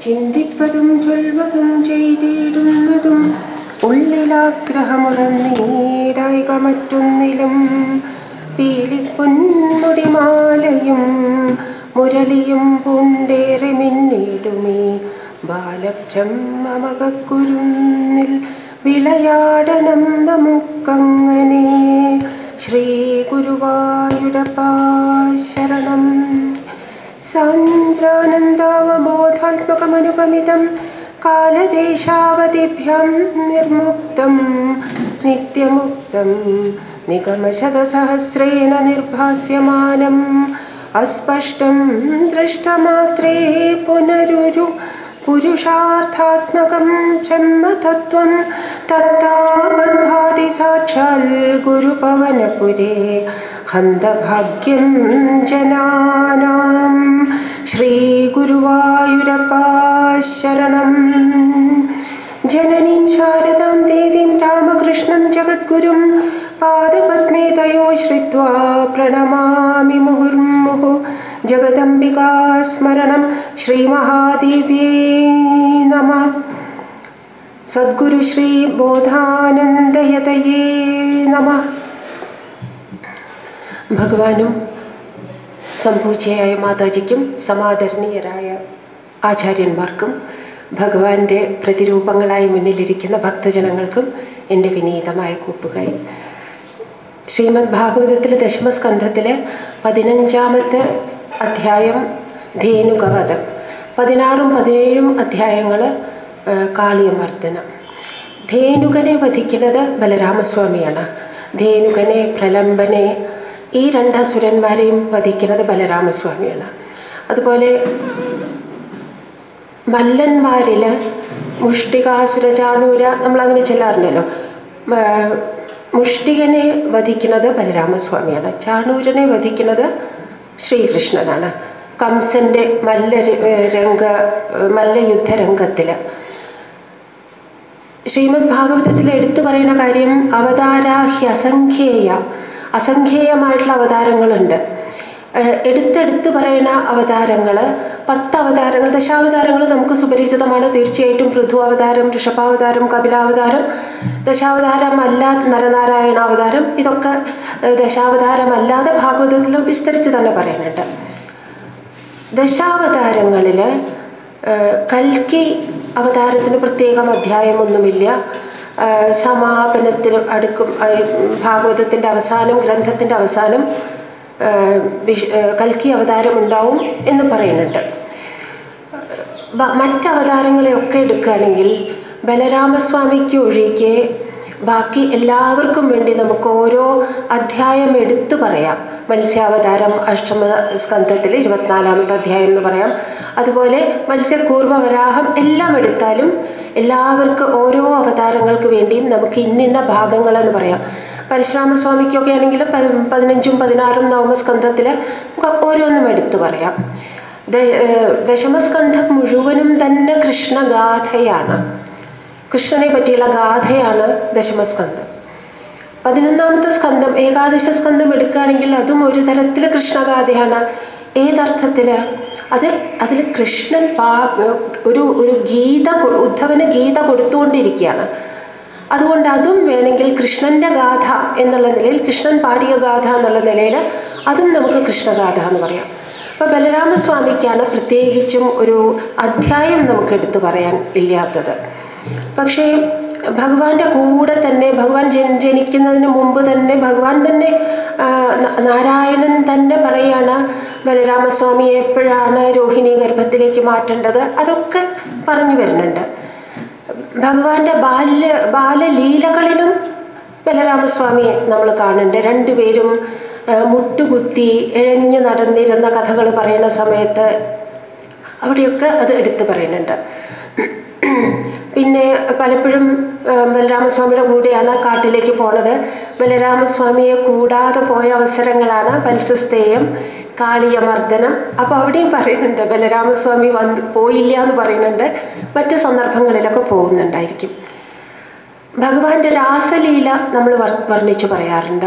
ചിന്തിപ്പതും ചൊൽവതും ചെയ്തിടുന്നതും ഉള്ളിലാഗ്രഹമുറന്നീടായിക മറ്റൊന്നിലും പീലിപ്പൊന്മുടിമാലയും മുരളിയും പൂണ്ടേറെ മിന്നിടുമേ ബാലബ്രഹ്മമകക്കുരുന്നിൽ വിളയാടണം നമുക്കങ്ങനെ ശ്രീ ഗുരുവായൂരപ്പാ ശരണം സാന്ദ്രാനന്ദാവബോധാത്മകമനുപമിതം കാലദേശാവധിഭ്യം നിർമുക്തം നിത്യമുക്തം നിഗമശതസഹസ്രേണ നിർഭാസ്യമാനം അസ്പഷ്ടം ദൃഷ്ടമാത്രേ പുനരുരു പുരുഷാർത്ഥാത്മകം ബ്രഹ്മതത്വം തത്താവദ്ഭാതി സാക്ഷാൽ ഗുരുപവനപുരേ ഹന്തഭാഗ്യം ജനാനാം ശ്രീഗുരുവായൂരപ്പാ ശരണം ജനനീം ശാരദാം ദേവീം രാമകൃഷ്ണം ജഗദ്ഗുരും പാദപത്മേ തയോ ശ്രിത്വാ പ്രണമാമി മുഹുർമുഹു ജഗദംബികാ സ്മരണം ശ്രീമഹാദേവ്യേ നമ സദ്ഗുരു ശ്രീ ബോധാനന്ദയതയേ നമ ഭഗവാനും സംഭൂജയായ മാതാജിക്കും സമാദരണീയരായ ആചാര്യന്മാർക്കും ഭഗവാന്റെ പ്രതിരൂപങ്ങളായി മുന്നിലിരിക്കുന്ന ഭക്തജനങ്ങൾക്കും എൻ്റെ വിനീതമായ കൂപ്പുകൈ ശ്രീമദ് ഭാഗവതത്തിലെ ദശമസ്കന്ധത്തിലെ പതിനഞ്ചാമത്തെ അധ്യായം ധേനുകവധം പതിനാറും പതിനേഴും അധ്യായങ്ങൾ കാളിയമർദ്ദനം ധേനുകനെ വധിക്കുന്നത് ബലരാമസ്വാമിയാണ് ധേനുകനെ പ്രലംബനെ ഈ രണ്ട് അസുരന്മാരെയും വധിക്കുന്നത് ബലരാമസ്വാമിയാണ് അതുപോലെ മല്ലന്മാരിൽ മുഷ്ടികാസുര ചാണൂര നമ്മളങ്ങനെ ചെല്ലാറുണ്ടല്ലോ മുഷ്ടികനെ വധിക്കുന്നത് ബലരാമസ്വാമിയാണ് ചാണൂരനെ വധിക്കുന്നത് ശ്രീകൃഷ്ണനാണ് കംസന്റെ മല്ല രംഗ മല്ലയുദ്ധ രംഗത്തിൽ ശ്രീമദ് ഭാഗവതത്തിൽ എടുത്തു പറയുന്ന കാര്യം അവതാരാഹ്യ അസംഖ്യേയ അസംഖ്യേയമായിട്ടുള്ള അവതാരങ്ങളുണ്ട് എടുത്തെടുത്ത് പറയുന്ന അവതാരങ്ങൾ പത്ത് അവതാരങ്ങൾ ദശാവതാരങ്ങൾ നമുക്ക് സുപരിചിതമാണ് തീർച്ചയായിട്ടും പൃഥു അവതാരം ഋഷഭാവതാരം കപിലാവതാരം ദശാവതാരമല്ലാതെ നരനാരായണ അവതാരം ഇതൊക്കെ ദശാവതാരമല്ലാതെ ഭാഗവതത്തിൽ വിസ്തരിച്ച് തന്നെ പറയുന്നുണ്ട് ദശാവതാരങ്ങളിൽ കൽക്കി അവതാരത്തിന് പ്രത്യേകം അധ്യായമൊന്നുമില്ല സമാപനത്തിൽ അടുക്കും ഭാഗവതത്തിൻ്റെ അവസാനം ഗ്രന്ഥത്തിൻ്റെ അവസാനം വിഷ് കൽക്കി അവതാരം ഉണ്ടാവും എന്ന് പറയുന്നുണ്ട് മറ്റവതാരങ്ങളെയൊക്കെ എടുക്കുകയാണെങ്കിൽ ബലരാമസ്വാമിക്ക് ഒഴികെ ബാക്കി എല്ലാവർക്കും വേണ്ടി നമുക്ക് ഓരോ അധ്യായം എടുത്തു പറയാം മത്സ്യാവതാരം അഷ്ടമ സ്കന്ധത്തിൽ ഇരുപത്തിനാലാമത്തെ അധ്യായം എന്ന് പറയാം അതുപോലെ മത്സ്യകൂർമ്മ വരാഹം എല്ലാം എടുത്താലും എല്ലാവർക്കും ഓരോ അവതാരങ്ങൾക്ക് വേണ്ടിയും നമുക്ക് ഇന്നിന്ന ഭാഗങ്ങളെന്ന് പറയാം പരശുരാമസ്വാമിക്കൊക്കെ ആണെങ്കിൽ പതിനഞ്ചും പതിനാറും നവമസ്കന്ധത്തിൽ ഓരോന്നും എടുത്തു പറയാം ദശമസ്കന്ധം മുഴുവനും തന്നെ കൃഷ്ണഗാഥയാണ് കൃഷ്ണനെ പറ്റിയുള്ള ഗാഥയാണ് ദശമസ്കന്ധം പതിനൊന്നാമത്തെ സ്കന്ധം ഏകാദശ സ്കന്ധം എടുക്കുകയാണെങ്കിൽ അതും ഒരു തരത്തിൽ കൃഷ്ണഗാഥയാണ് ഏതർത്ഥത്തിൽ അത് അതിൽ കൃഷ്ണൻ പാ ഒരു ഒരു ഗീത ഉദ്ധവന് ഗീത കൊടുത്തുകൊണ്ടിരിക്കുകയാണ് അതുകൊണ്ട് അതും വേണമെങ്കിൽ കൃഷ്ണൻ്റെ ഗാഥ എന്നുള്ള നിലയിൽ കൃഷ്ണൻ പാടിയ ഗാഥ എന്നുള്ള നിലയിൽ അതും നമുക്ക് കൃഷ്ണഗാഥ എന്ന് പറയാം അപ്പോൾ ബലരാമസ്വാമിക്കാണ് പ്രത്യേകിച്ചും ഒരു അധ്യായം നമുക്ക് എടുത്തു പറയാൻ ഇല്ലാത്തത് പക്ഷേ ഭഗവാന്റെ കൂടെ തന്നെ ഭഗവാൻ ജനിക്കുന്നതിന് മുമ്പ് തന്നെ ഭഗവാൻ തന്നെ നാരായണൻ തന്നെ പറയാണ് ബലരാമസ്വാമിയെ എപ്പോഴാണ് രോഹിണി ഗർഭത്തിലേക്ക് മാറ്റേണ്ടത് അതൊക്കെ പറഞ്ഞു വരുന്നുണ്ട് ഭഗവാന്റെ ബാല്യ ബാലലീലകളിലും ബലരാമസ്വാമിയെ നമ്മൾ കാണുന്നുണ്ട് രണ്ടുപേരും മുട്ടുകുത്തി ഇഴഞ്ഞു നടന്നിരുന്ന കഥകൾ പറയുന്ന സമയത്ത് അവിടെയൊക്കെ അത് എടുത്തു പറയുന്നുണ്ട് പിന്നെ പലപ്പോഴും ബലരാമസ്വാമിയുടെ കൂടെയാണ് കാട്ടിലേക്ക് പോണത് ബലരാമസ്വാമിയെ കൂടാതെ പോയ അവസരങ്ങളാണ് വത്സസ്തേയം കാളിയമർദ്ദനം അപ്പോൾ അവിടെയും പറയുന്നുണ്ട് ബലരാമസ്വാമി വന്ന് പോയില്ല എന്ന് പറയുന്നുണ്ട് മറ്റ് സന്ദർഭങ്ങളിലൊക്കെ പോകുന്നുണ്ടായിരിക്കും ഭഗവാന്റെ രാസലീല നമ്മൾ വർണ്ണിച്ചു പറയാറുണ്ട്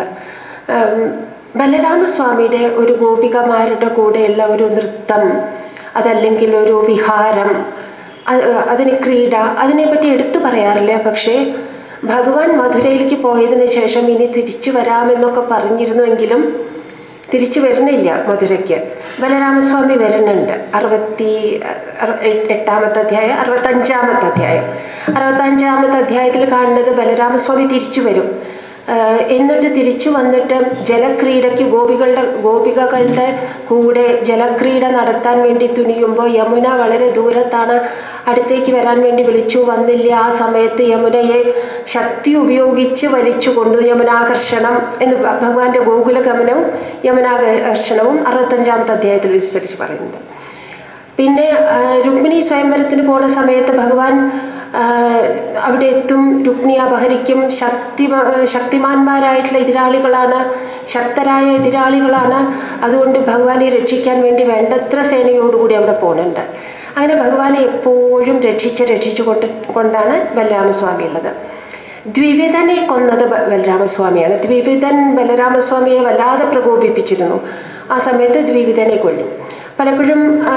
ബലരാമസ്വാമിയുടെ ഒരു ഗോപികമാരുടെ കൂടെയുള്ള ഒരു നൃത്തം അതല്ലെങ്കിൽ ഒരു വിഹാരം അത് അതിന് ക്രീഡ അതിനെപ്പറ്റി എടുത്തു പറയാറില്ല പക്ഷേ ഭഗവാൻ മധുരയിലേക്ക് പോയതിന് ശേഷം ഇനി തിരിച്ചു വരാമെന്നൊക്കെ പറഞ്ഞിരുന്നുവെങ്കിലും തിരിച്ചു വരുന്നില്ല മധുരയ്ക്ക് ബലരാമസ്വാമി വരുന്നുണ്ട് അറുപത്തി അറു- എട്ടാമത്തെ അധ്യായം അറുപത്തഞ്ചാമത്തെ അധ്യായം അറുപത്തഞ്ചാമത്തെ അധ്യായത്തിൽ കാണുന്നത് ബലരാമസ്വാമി തിരിച്ചു വരും ആഹ് എന്നിട്ട് തിരിച്ചു വന്നിട്ട് ജലക്രീഡയ്ക്ക് ഗോപികളുടെ ഗോപികകളുടെ കൂടെ ജലക്രീഡ നടത്താൻ വേണ്ടി തുനിയുമ്പോൾ യമുന വളരെ ദൂരത്താണ് അടുത്തേക്ക് വരാൻ വേണ്ടി വിളിച്ചു വന്നില്ല ആ സമയത്ത് യമുനയെ ശക്തി ഉപയോഗിച്ച് വലിച്ചു കൊണ്ടു യമുനാകർഷണം എന്ന് ഭ- ഭഗവാന്റെ ഗോകുലഗമനവും യമുനാകർഷണവും അറുപത്തഞ്ചാമത്തെ അധ്യായത്തിൽ വിസ്തരിച്ച് പറയുന്നുണ്ട് പിന്നെ ആ, രുക്മിണി സ്വയംവരത്തിന് പോണ സമയത്ത് ഭഗവാൻ ആ, അവിടെ എത്തും രുക്മിണി അപഹരിക്കും ശക്തി ശക്തിമാന്മാരായിട്ടുള്ള എതിരാളികളാണ് ശക്തരായ എതിരാളികളാണ് അതുകൊണ്ട് ഭഗവാനെ രക്ഷിക്കാൻ വേണ്ടി വേണ്ടത്ര സേനയോടുകൂടി അവിടെ പോകുന്നുണ്ട് അങ്ങനെ ഭഗവാനെ എപ്പോഴും രക്ഷിച്ച് രക്ഷിച്ചു കൊണ്ട് കൊണ്ടാണ് ബലരാമസ്വാമി ഉള്ളത് ദ്വിവിധനെ കൊന്നത് ബ- ബലരാമസ്വാമിയാണ് ദ്വിവിധൻ ബലരാമസ്വാമിയെ വല്ലാതെ പ്രകോപിപ്പിച്ചിരുന്നു ആ സമയത്ത് ദ്വിവിധനെ കൊല്ലും പലപ്പോഴും ആ,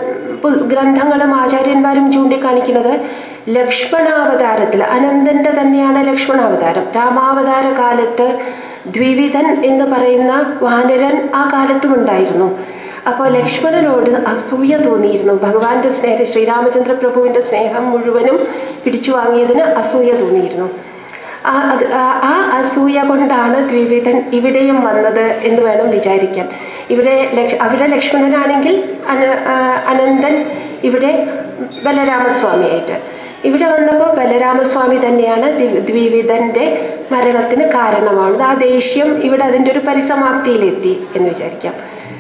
പു- ഗ്രന്ഥങ്ങളും ആചാര്യന്മാരും ചൂണ്ടിക്കാണിക്കുന്നത് ലക്ഷ്മണാവതാരത്തിൽ അനന്തൻ്റെ തന്നെയാണ് ലക്ഷ്മണാവതാരം രാമാവതാര കാലത്ത് ദ്വിവിധൻ എന്ന് പറയുന്ന വാനരൻ ആ കാലത്തും ഉണ്ടായിരുന്നു അപ്പോൾ ലക്ഷ്മണനോട് അസൂയ തോന്നിയിരുന്നു ഭഗവാന്റെ സ്നേഹം ശ്രീരാമചന്ദ്ര പ്രഭുവിൻ്റെ സ്നേഹം മുഴുവനും പിടിച്ചു വാങ്ങിയതിന് അസൂയ തോന്നിയിരുന്നു ആ അത് ആ- ആ അസൂയ കൊണ്ടാണ് ദ്വിവിധൻ ഇവിടെയും വന്നത് എന്ന് വേണം വിചാരിക്കാൻ ഇവിടെ ലക്ഷ അവിടെ ലക്ഷ്മണനാണെങ്കിൽ അന ആ, അനന്തൻ ഇവിടെ ബലരാമസ്വാമിയായിട്ട് ഇവിടെ വന്നപ്പോൾ ബലരാമസ്വാമി തന്നെയാണ് ദ്വി- ദ്വിവിധൻ്റെ മരണത്തിന് കാരണമാണ് ആ ദേഷ്യം ഇവിടെ അതിൻ്റെ ഒരു പരിസമാപ്തിയിലെത്തി എന്ന് വിചാരിക്കാം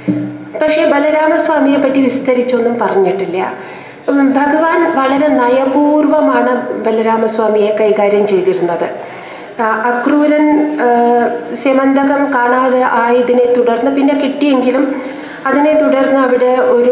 പക്ഷേ ബലരാമസ്വാമിയെ പറ്റി വിസ്തരിച്ചൊന്നും പറഞ്ഞിട്ടില്ല ഉം, ഭഗവാൻ വളരെ നയപൂർവമാണ് ബലരാമസ്വാമിയെ കൈകാര്യം ചെയ്തിരുന്നത് ആ, അക്രൂരൻ ആ, സ്യമന്തകം കാണാതെ ആയതിനെ തുടർന്ന് പിന്നെ കിട്ടിയെങ്കിലും അതിനെ തുടർന്ന് അവിടെ ഒരു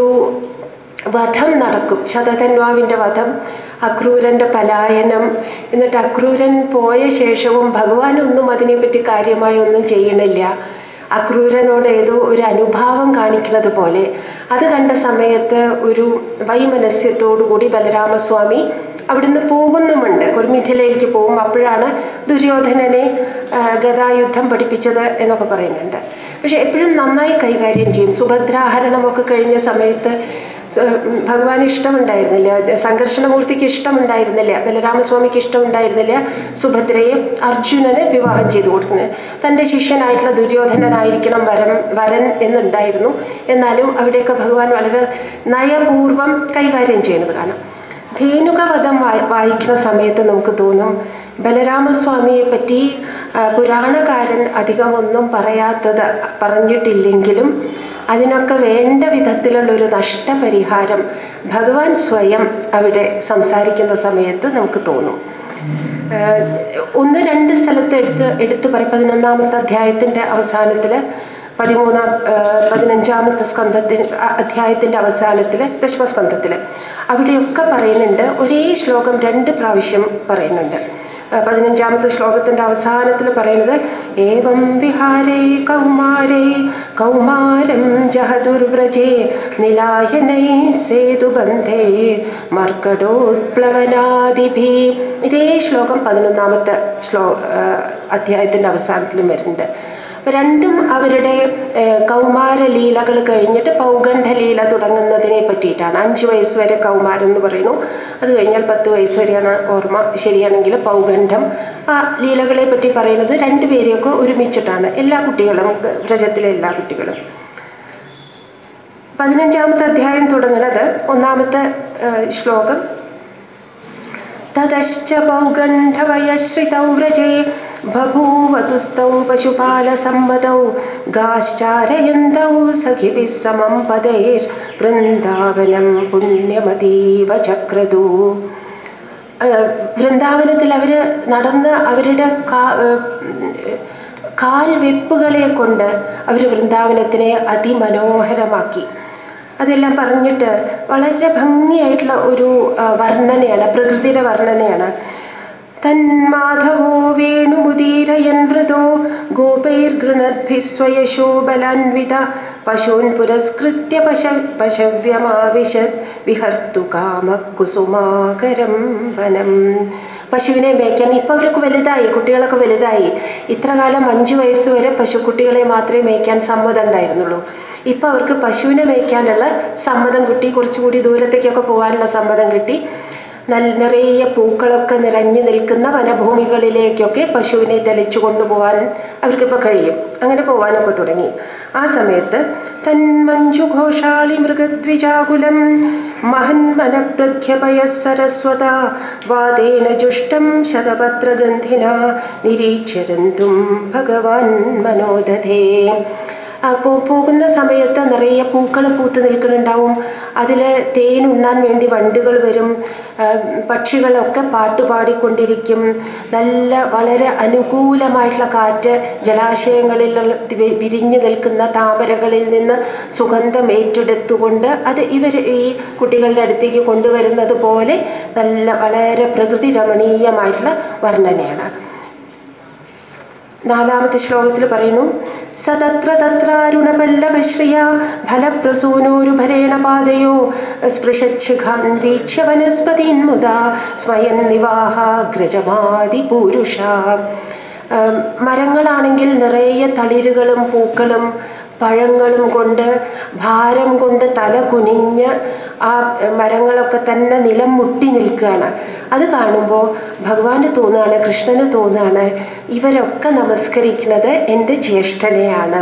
വധം നടക്കും ശതധന്വാവിൻ്റെ വധം അക്രൂരൻ്റെ പലായനം എന്നിട്ട് അക്രൂരൻ പോയ ശേഷവും ഭഗവാനൊന്നും അതിനെപ്പറ്റി കാര്യമായി ഒന്നും ചെയ്യണില്ല അക്രൂരനോട് ഏതോ ഒരു അനുഭാവം കാണിക്കുന്നത് പോലെ അത് കണ്ട സമയത്ത് ഒരു വൈമനസ്യത്തോടുകൂടി ബലരാമസ്വാമി അവിടുന്ന് പോകുന്നുമുണ്ട് ഒരു മിഥിലയിലേക്ക് പോകും അപ്പോഴാണ് ദുര്യോധനനെ ആ, ഗദായുദ്ധം പഠിപ്പിച്ചത് എന്നൊക്കെ പറയുന്നുണ്ട് പക്ഷെ എപ്പോഴും നന്നായി കൈകാര്യം ചെയ്യും സുഭദ്രാഹരണമൊക്കെ കഴിഞ്ഞ സമയത്ത് സ- ഉം, ഭഗവാന് ഇഷ്ടമുണ്ടായിരുന്നില്ല സംഘർഷണമൂർത്തിക്ക് ഇഷ്ടമുണ്ടായിരുന്നില്ല ബലരാമസ്വാമിക്ക് ഇഷ്ടമുണ്ടായിരുന്നില്ല സുഭദ്രയെ അർജുനന് വിവാഹം ചെയ്തു കൊടുക്കുന്നത് തൻ്റെ ശിഷ്യനായിട്ടുള്ള ദുര്യോധനനായിരിക്കണം വരം വരൻ എന്നുണ്ടായിരുന്നു എന്നാലും അവിടെയൊക്കെ ഭഗവാൻ വളരെ നയപൂർവം കൈകാര്യം ചെയ്യുന്നത് കാണാം ധേനുകവധം വായി വായിക്കുന്ന സമയത്ത് നമുക്ക് തോന്നും ബലരാമസ്വാമിയെ പറ്റി ആ, പുരാണകാരൻ അധികമൊന്നും പറയാത്തത് പറഞ്ഞിട്ടില്ലെങ്കിലും അതിനൊക്കെ വേണ്ട വിധത്തിലുള്ള ഒരു നഷ്ടപരിഹാരം ഭഗവാൻ സ്വയം അവിടെ സംസാരിക്കുന്ന സമയത്ത് നമുക്ക് തോന്നും ഏഹ് ഒന്ന് രണ്ട് സ്ഥലത്ത് എടുത്ത് എടുത്ത് പറയും പതിനൊന്നാമത്തെ അധ്യായത്തിൻ്റെ അവസാനത്തിൽ പതിമൂന്നാം ഏഹ് പതിനഞ്ചാമത്തെ സ്കന്ധത്തിന് അധ്യായത്തിൻ്റെ അവസാനത്തിൽ ദശമസ്കന്ധത്തിൽ അവിടെയൊക്കെ പറയുന്നുണ്ട് ഒരേ ശ്ലോകം രണ്ട് പ്രാവശ്യം പറയുന്നുണ്ട് ഏഹ് പതിനഞ്ചാമത്തെ ശ്ലോകത്തിൻ്റെ അവസാനത്തിൽ പറയുന്നത് ഏവം വിഹാരേ കൗമാരേ കൗമാരം ജഹദുർവ്രജേ നിലായനൈ സേതുബന്ധേ മർക്കടോത്പ്ലവനാദിഭി ഇതേ ശ്ലോകം പതിനൊന്നാമത്തെ ശ്ലോ അധ്യായത്തിൻ്റെ അവസാനത്തിലും വരുന്നുണ്ട് അപ്പോൾ രണ്ടും അവരുടെ ഏഹ്, കൗമാര ലീലകൾ കഴിഞ്ഞിട്ട് പൗഗണ്ഡ ലീല തുടങ്ങുന്നതിനെ പറ്റിയിട്ടാണ് അഞ്ച് വയസ്സ് വരെ കൗമാരം എന്ന് പറയുന്നു അത് കഴിഞ്ഞാൽ പത്ത് വയസ്സ് വരെയാണ് ഓർമ്മ ശരിയാണെങ്കിൽ പൗഗണ്ഡം ആ ലീലകളെ പറ്റി പറയുന്നത് രണ്ടുപേരെയൊക്കെ ഒരുമിച്ചിട്ടാണ് എല്ലാ കുട്ടികളും വ്രജത്തിലെ എല്ലാ കുട്ടികളും പതിനഞ്ചാമത്തെ അധ്യായം തുടങ്ങുന്നത് ഒന്നാമത്തെ ഏഹ്, ശ്ലോകം തതശ്ച പൗഗണ്ഡവയശ്രിതൗ വ്രജേ ബഭൂവതുസ്തൗ പശുപാലസമ്മതൗ ഗാശ്ചാരയന്തൗ സഖിഭിः സമം പदैर् വൃന്ദാവനം പുണ്യമതീവ ചക്രതു ഏഹ് വൃന്ദാവനത്തിൽ അവർ നടന്ന് അവരുടെ കാ ഏഹ് കാൽ വെപ്പുകളെ കൊണ്ട് അവർ വൃന്ദാവനത്തിനെ അതിമനോഹരമാക്കി അതെല്ലാം പറഞ്ഞിട്ട് വളരെ ഭംഗിയായിട്ടുള്ള ഒരു ആ, വർണ്ണനയാണ് പ്രകൃതിയുടെ വർണ്ണനയാണ് തന്മാധവോ വേണുമുദീരയൻ വൃതോ ഗോപൈർഗൃണദ്ഭിः സ്വയശോ ബലാൻവിത പശൂൻ പുരസ്കൃത്യ പശ പശവ്യമാവിശത് വിഹർത്തു കാമകുസുമാകരം വനം പശുവിനെ മേയ്ക്കാൻ ഇപ്പം അവർക്ക് വലുതായി കുട്ടികളൊക്കെ വലുതായി ഇത്ര കാലം അഞ്ച് വയസ്സ് വരെ പശുക്കുട്ടികളെ മാത്രമേ മേയ്ക്കാൻ സമ്മതം ഉണ്ടായിരുന്നുള്ളൂ ഇപ്പം അവർക്ക് പശുവിനെ മേയ്ക്കാനുള്ള സമ്മതം കിട്ടി കുറച്ചുകൂടി ദൂരത്തേക്കൊക്കെ പോകാനുള്ള സമ്മതം കിട്ടി നല്ല നിറയെ പൂക്കളൊക്കെ നിറഞ്ഞു നിൽക്കുന്ന വനഭൂമികളിലേക്കൊക്കെ പശുവിനെ തെളിച്ചു കൊണ്ടുപോകാൻ അവർക്കിപ്പോൾ കഴിയും അങ്ങനെ പോകാനൊക്കെ തുടങ്ങി ആ സമയത്ത് തന്മഞ്ജുഘോഷാളി മൃഗദ്വിജാകുലം മഹന്മനപ്രഖ്യപയ സരസ്വത വാദേന ജുഷ്ടം ശതപത്രഗന്ധിന നിരീക്ഷരന്തും ഭഗവാൻ മനോദധേ അപ്പോൾ പോകുന്ന സമയത്ത് നിറയെ പൂക്കൾ പൂത്ത് നിൽക്കുന്നുണ്ടാവും അതിൽ തേൻ ഉണ്ണാൻ വേണ്ടി വണ്ടുകൾ വരും ആ, പക്ഷികളൊക്കെ പാട്ട് പാടിക്കൊണ്ടിരിക്കും നല്ല വളരെ അനുകൂലമായിട്ടുള്ള കാറ്റ് ജലാശയങ്ങളിൽ വി- വിരിഞ്ഞു നിൽക്കുന്ന താമരകളിൽ നിന്ന് സുഗന്ധം ഏറ്റെടുത്തുകൊണ്ട് അത് ഇവർ ഈ കുട്ടികളുടെ അടുത്തേക്ക് കൊണ്ടുവരുന്നത് പോലെ നല്ല വളരെ പ്രകൃതി രമണീയമായിട്ടുള്ള വർണ്ണനയാണ് നാലാമത്തെ ശ്ലോകത്തിൽ പറയുന്നു സതത്ര തത്രാരുണപല്ലവശ്രിയ ഫലപ്രസൂനോരുഭരേണ പാതയോ സ്പൃശിഖാൻ വീക്ഷ്യ വനസ്പതീൻ മുദാ സ്വയം നിവാഹാഗ്രജമാതി പൂരുഷ മരങ്ങളാണെങ്കിൽ നിറയെ തളിരുകളും പൂക്കളും പഴങ്ങളും കൊണ്ട് ഭാരം കൊണ്ട് തല കുനിഞ്ഞ് ആ മരങ്ങളൊക്കെ തന്നെ നിലം മുട്ടി നിൽക്കുകയാണ് അത് കാണുമ്പോൾ ഭഗവാന് തോന്നുകയാണ് കൃഷ്ണന് തോന്നുകയാണ് ഇവരൊക്കെ നമസ്കരിക്കുന്നത് എൻ്റെ ജ്യേഷ്ഠനെയാണ്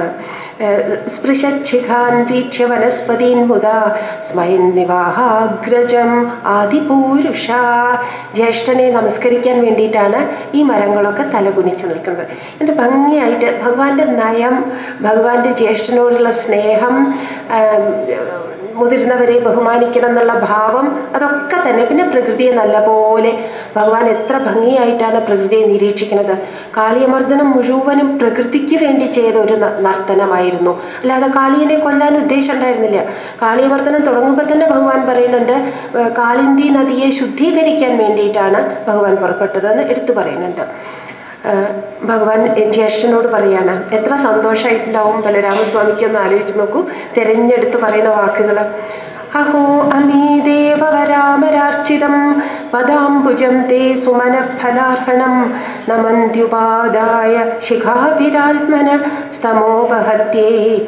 സ്പൃശിഖാൻ വീക്ഷ്യ വനസ്പതീൻ മുതാ സ്വയം നിവാഹാഗ്രജം ആദിപൂരുഷ ജ്യേഷ്ഠനെ നമസ്കരിക്കാൻ വേണ്ടിയിട്ടാണ് ഈ മരങ്ങളൊക്കെ തലകുനിച്ച് നിൽക്കുന്നത് എന്നിട്ട് ഭംഗിയായിട്ട് ഭഗവാന്റെ നയം ഭഗവാന്റെ ജ്യേഷ്ഠനോടുള്ള സ്നേഹം ആം, മുതിർന്നവരെ ബഹുമാനിക്കണം എന്നുള്ള ഭാവം അതൊക്കെ തന്നെ പിന്നെ പ്രകൃതിയെ നല്ലപോലെ ഭഗവാൻ എത്ര ഭംഗിയായിട്ടാണ് പ്രകൃതിയെ നിരീക്ഷിക്കുന്നത് കാളിയമർദ്ദനം മുഴുവനും പ്രകൃതിക്ക് വേണ്ടി ചെയ്ത ഒരു ന- നർത്തനമായിരുന്നു അല്ലാതെ കാളിയനെ കൊല്ലാൻ ഉദ്ദേശം ഉണ്ടായിരുന്നില്ല കാളിയമർദ്ദനം തുടങ്ങുമ്പോൾ തന്നെ ഭഗവാൻ പറയുന്നുണ്ട് ഏർ കാളിന്തി നദിയെ ശുദ്ധീകരിക്കാൻ വേണ്ടിയിട്ടാണ് ഭഗവാൻ പുറപ്പെട്ടതെന്ന് എടുത്തു പറയുന്നുണ്ട് ഏഹ് ഭഗവാൻ ജ്യേഷ്ഠനോട് പറയാണ് എത്ര സന്തോഷമായിട്ടുണ്ടാവും ബലരാമസ്വാമിക്ക് ഒന്ന് ആലോചിച്ച് നോക്കൂ തിരഞ്ഞെടുത്ത് പറയുന്ന വാക്കുകൾ അഹോ അമീ ദേവവരാമരാർച്ചിതം പദാംബുജം തേ സുമനഫലാർഹണം നമന്ത്യുപാദായ ശിഖാഭിരാത്മന സ്തമോപഹത്യേ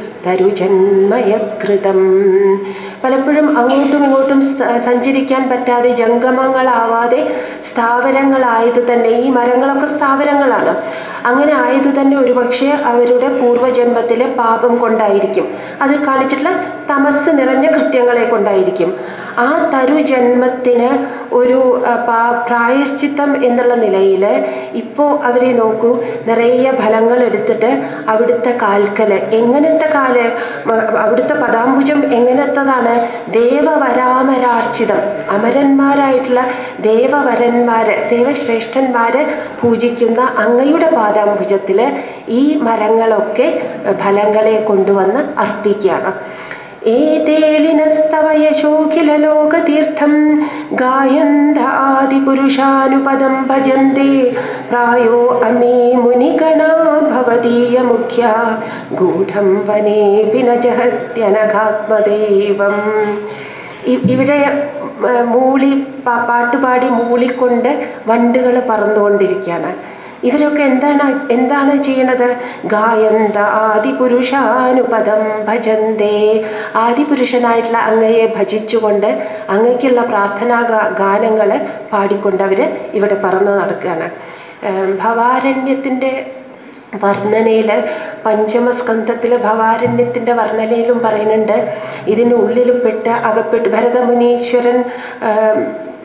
തരുജന്മയകൃതം പലപ്പോഴും അങ്ങോട്ടും ഇങ്ങോട്ടും സ- സഞ്ചരിക്കാൻ പറ്റാതെ ജംഗമങ്ങളാവാതെ സ്ഥാവരങ്ങളായത് തന്നെ ഈ മരങ്ങളൊക്കെ സ്ഥാവരങ്ങളാണ് അങ്ങനെ ആയത് തന്നെ ഒരുപക്ഷെ അവരുടെ പൂർവ്വജന്മത്തിലെ പാപം കൊണ്ടായിരിക്കും അതിൽ കാണിച്ചിട്ടുള്ള തമസ് നിറഞ്ഞ കൃത്യങ്ങളെ കൊണ്ടായിരിക്കും ആ തരു ജന്മത്തിന് ഒരു ആ, പാ- പ്രായശ്ചിത്തം എന്നുള്ള നിലയിൽ ഇപ്പോൾ അവരെ നോക്കൂ നിറയെ ഫലങ്ങൾ എടുത്തിട്ട് അവിടുത്തെ കാൽക്കല് എങ്ങനത്തെ കാല് മ- അവിടുത്തെ പദാംബുജം എങ്ങനത്തതാണ് ദേവവരാമരാർച്ചിതം അമരന്മാരായിട്ടുള്ള ദേവവരന്മാര് ദേവശ്രേഷ്ഠന്മാര് പൂജിക്കുന്ന അങ്ങയുടെ പാദാംബുജത്തിൽ ഈ മരങ്ങളൊക്കെ ഫലങ്ങളെ കൊണ്ടുവന്ന് അർപ്പിക്കുകയാണ് ഏതേളിനസ്തവയശോഖിലലോകതീർത്ഥം ഗായന്താദിപുരുഷാനുപദം ഭജന്തി പ്രായോ അമേ മുനിഗണാ ഭവതീയ മുഖ്യ ഗൂഢം വനേ വിനജഹത്യനഘാത്മദേവം ഇ- ഇവിടെ ആ, മൂളി പാ- പാട്ടുപാടി മൂളിക്കൊണ്ട് വണ്ടുകൾ പറന്നുകൊണ്ടിരിക്കുകയാണ് ഇവരൊക്കെ എന്താണ് എന്താണ് ചെയ്യണത് ഗായന്ത ആദിപുരുഷാനുപദം ഭജന്തേ ആദിപുരുഷനായിട്ടുള്ള അങ്ങയെ ഭജിച്ചുകൊണ്ട് അങ്ങയ്ക്കുള്ള പ്രാർത്ഥനാ ഗാനങ്ങൾ പാടിക്കൊണ്ട് അവർ ഇവിടെ പറന്ന് നടക്കുകയാണ് ഏം, ഭവാരണ്യത്തിൻ്റെ വർണ്ണനയിൽ പഞ്ചമസ്കന്ധത്തിൽ ഭവാരണ്യത്തിൻ്റെ വർണ്ണനയിലും പറയുന്നുണ്ട് ഇതിനുള്ളിൽ പെട്ട് അകപ്പെട്ട് ഭരതമുനീശ്വരൻ ആം,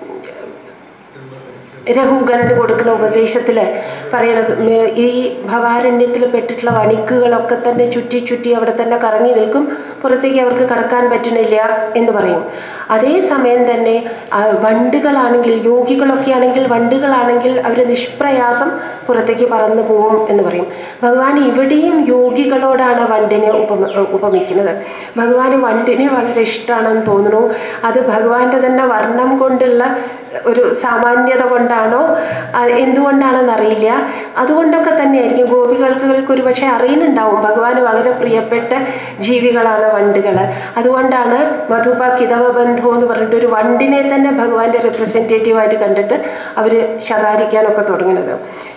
രഘുഗണന് കൊടുക്കുന്ന ഉപദേശത്തിൽ പറയണത് മേ- ഈ ഭവാരണ്യത്തിൽ പെട്ടിട്ടുള്ള വണിക്കുകളൊക്കെ തന്നെ ചുറ്റി ചുറ്റി അവിടെ തന്നെ കറങ്ങി നിൽക്കും പുറത്തേക്ക് അവർക്ക് കടക്കാൻ പറ്റുന്നില്ല എന്ന് പറയും അതേസമയം തന്നെ ആ, വണ്ടുകളാണെങ്കിൽ യോഗികളൊക്കെ ആണെങ്കിൽ വണ്ടുകളാണെങ്കിൽ അവർ നിഷ്പ്രയാസം പുറത്തേക്ക് പറന്നു പോകും എന്ന് പറയും ഭഗവാൻ ഇവിടെയും യോഗികളോടാണ് വണ്ടിനെ ഉപമ ഉപമിക്കുന്നത് ഭഗവാന് വണ്ടിനെ വളരെ ഇഷ്ടമാണെന്ന് തോന്നുന്നു അത് ഭഗവാന്റെ തന്നെ വർണ്ണം കൊണ്ടുള്ള ഒരു സാമാന്യത കൊണ്ടാണോ ആ, എന്തുകൊണ്ടാണെന്ന് അറിയില്ല അതുകൊണ്ടൊക്കെ തന്നെയായിരിക്കും ഗോപികൾക്ക് ഒരു പക്ഷേ അറിയുന്നുണ്ടാവും ഭഗവാന് വളരെ പ്രിയപ്പെട്ട ജീവികളാണ് വണ്ടുകൾ അതുകൊണ്ടാണ് മധുപ കിതവ ബന്ധു എന്ന് പറഞ്ഞിട്ട് ഒരു വണ്ടിനെ തന്നെ ഭഗവാന്റെ റെപ്രസെൻറ്റേറ്റീവായിട്ട് കണ്ടിട്ട് അവർ ശകാരിക്കാനൊക്കെ തുടങ്ങുന്നത്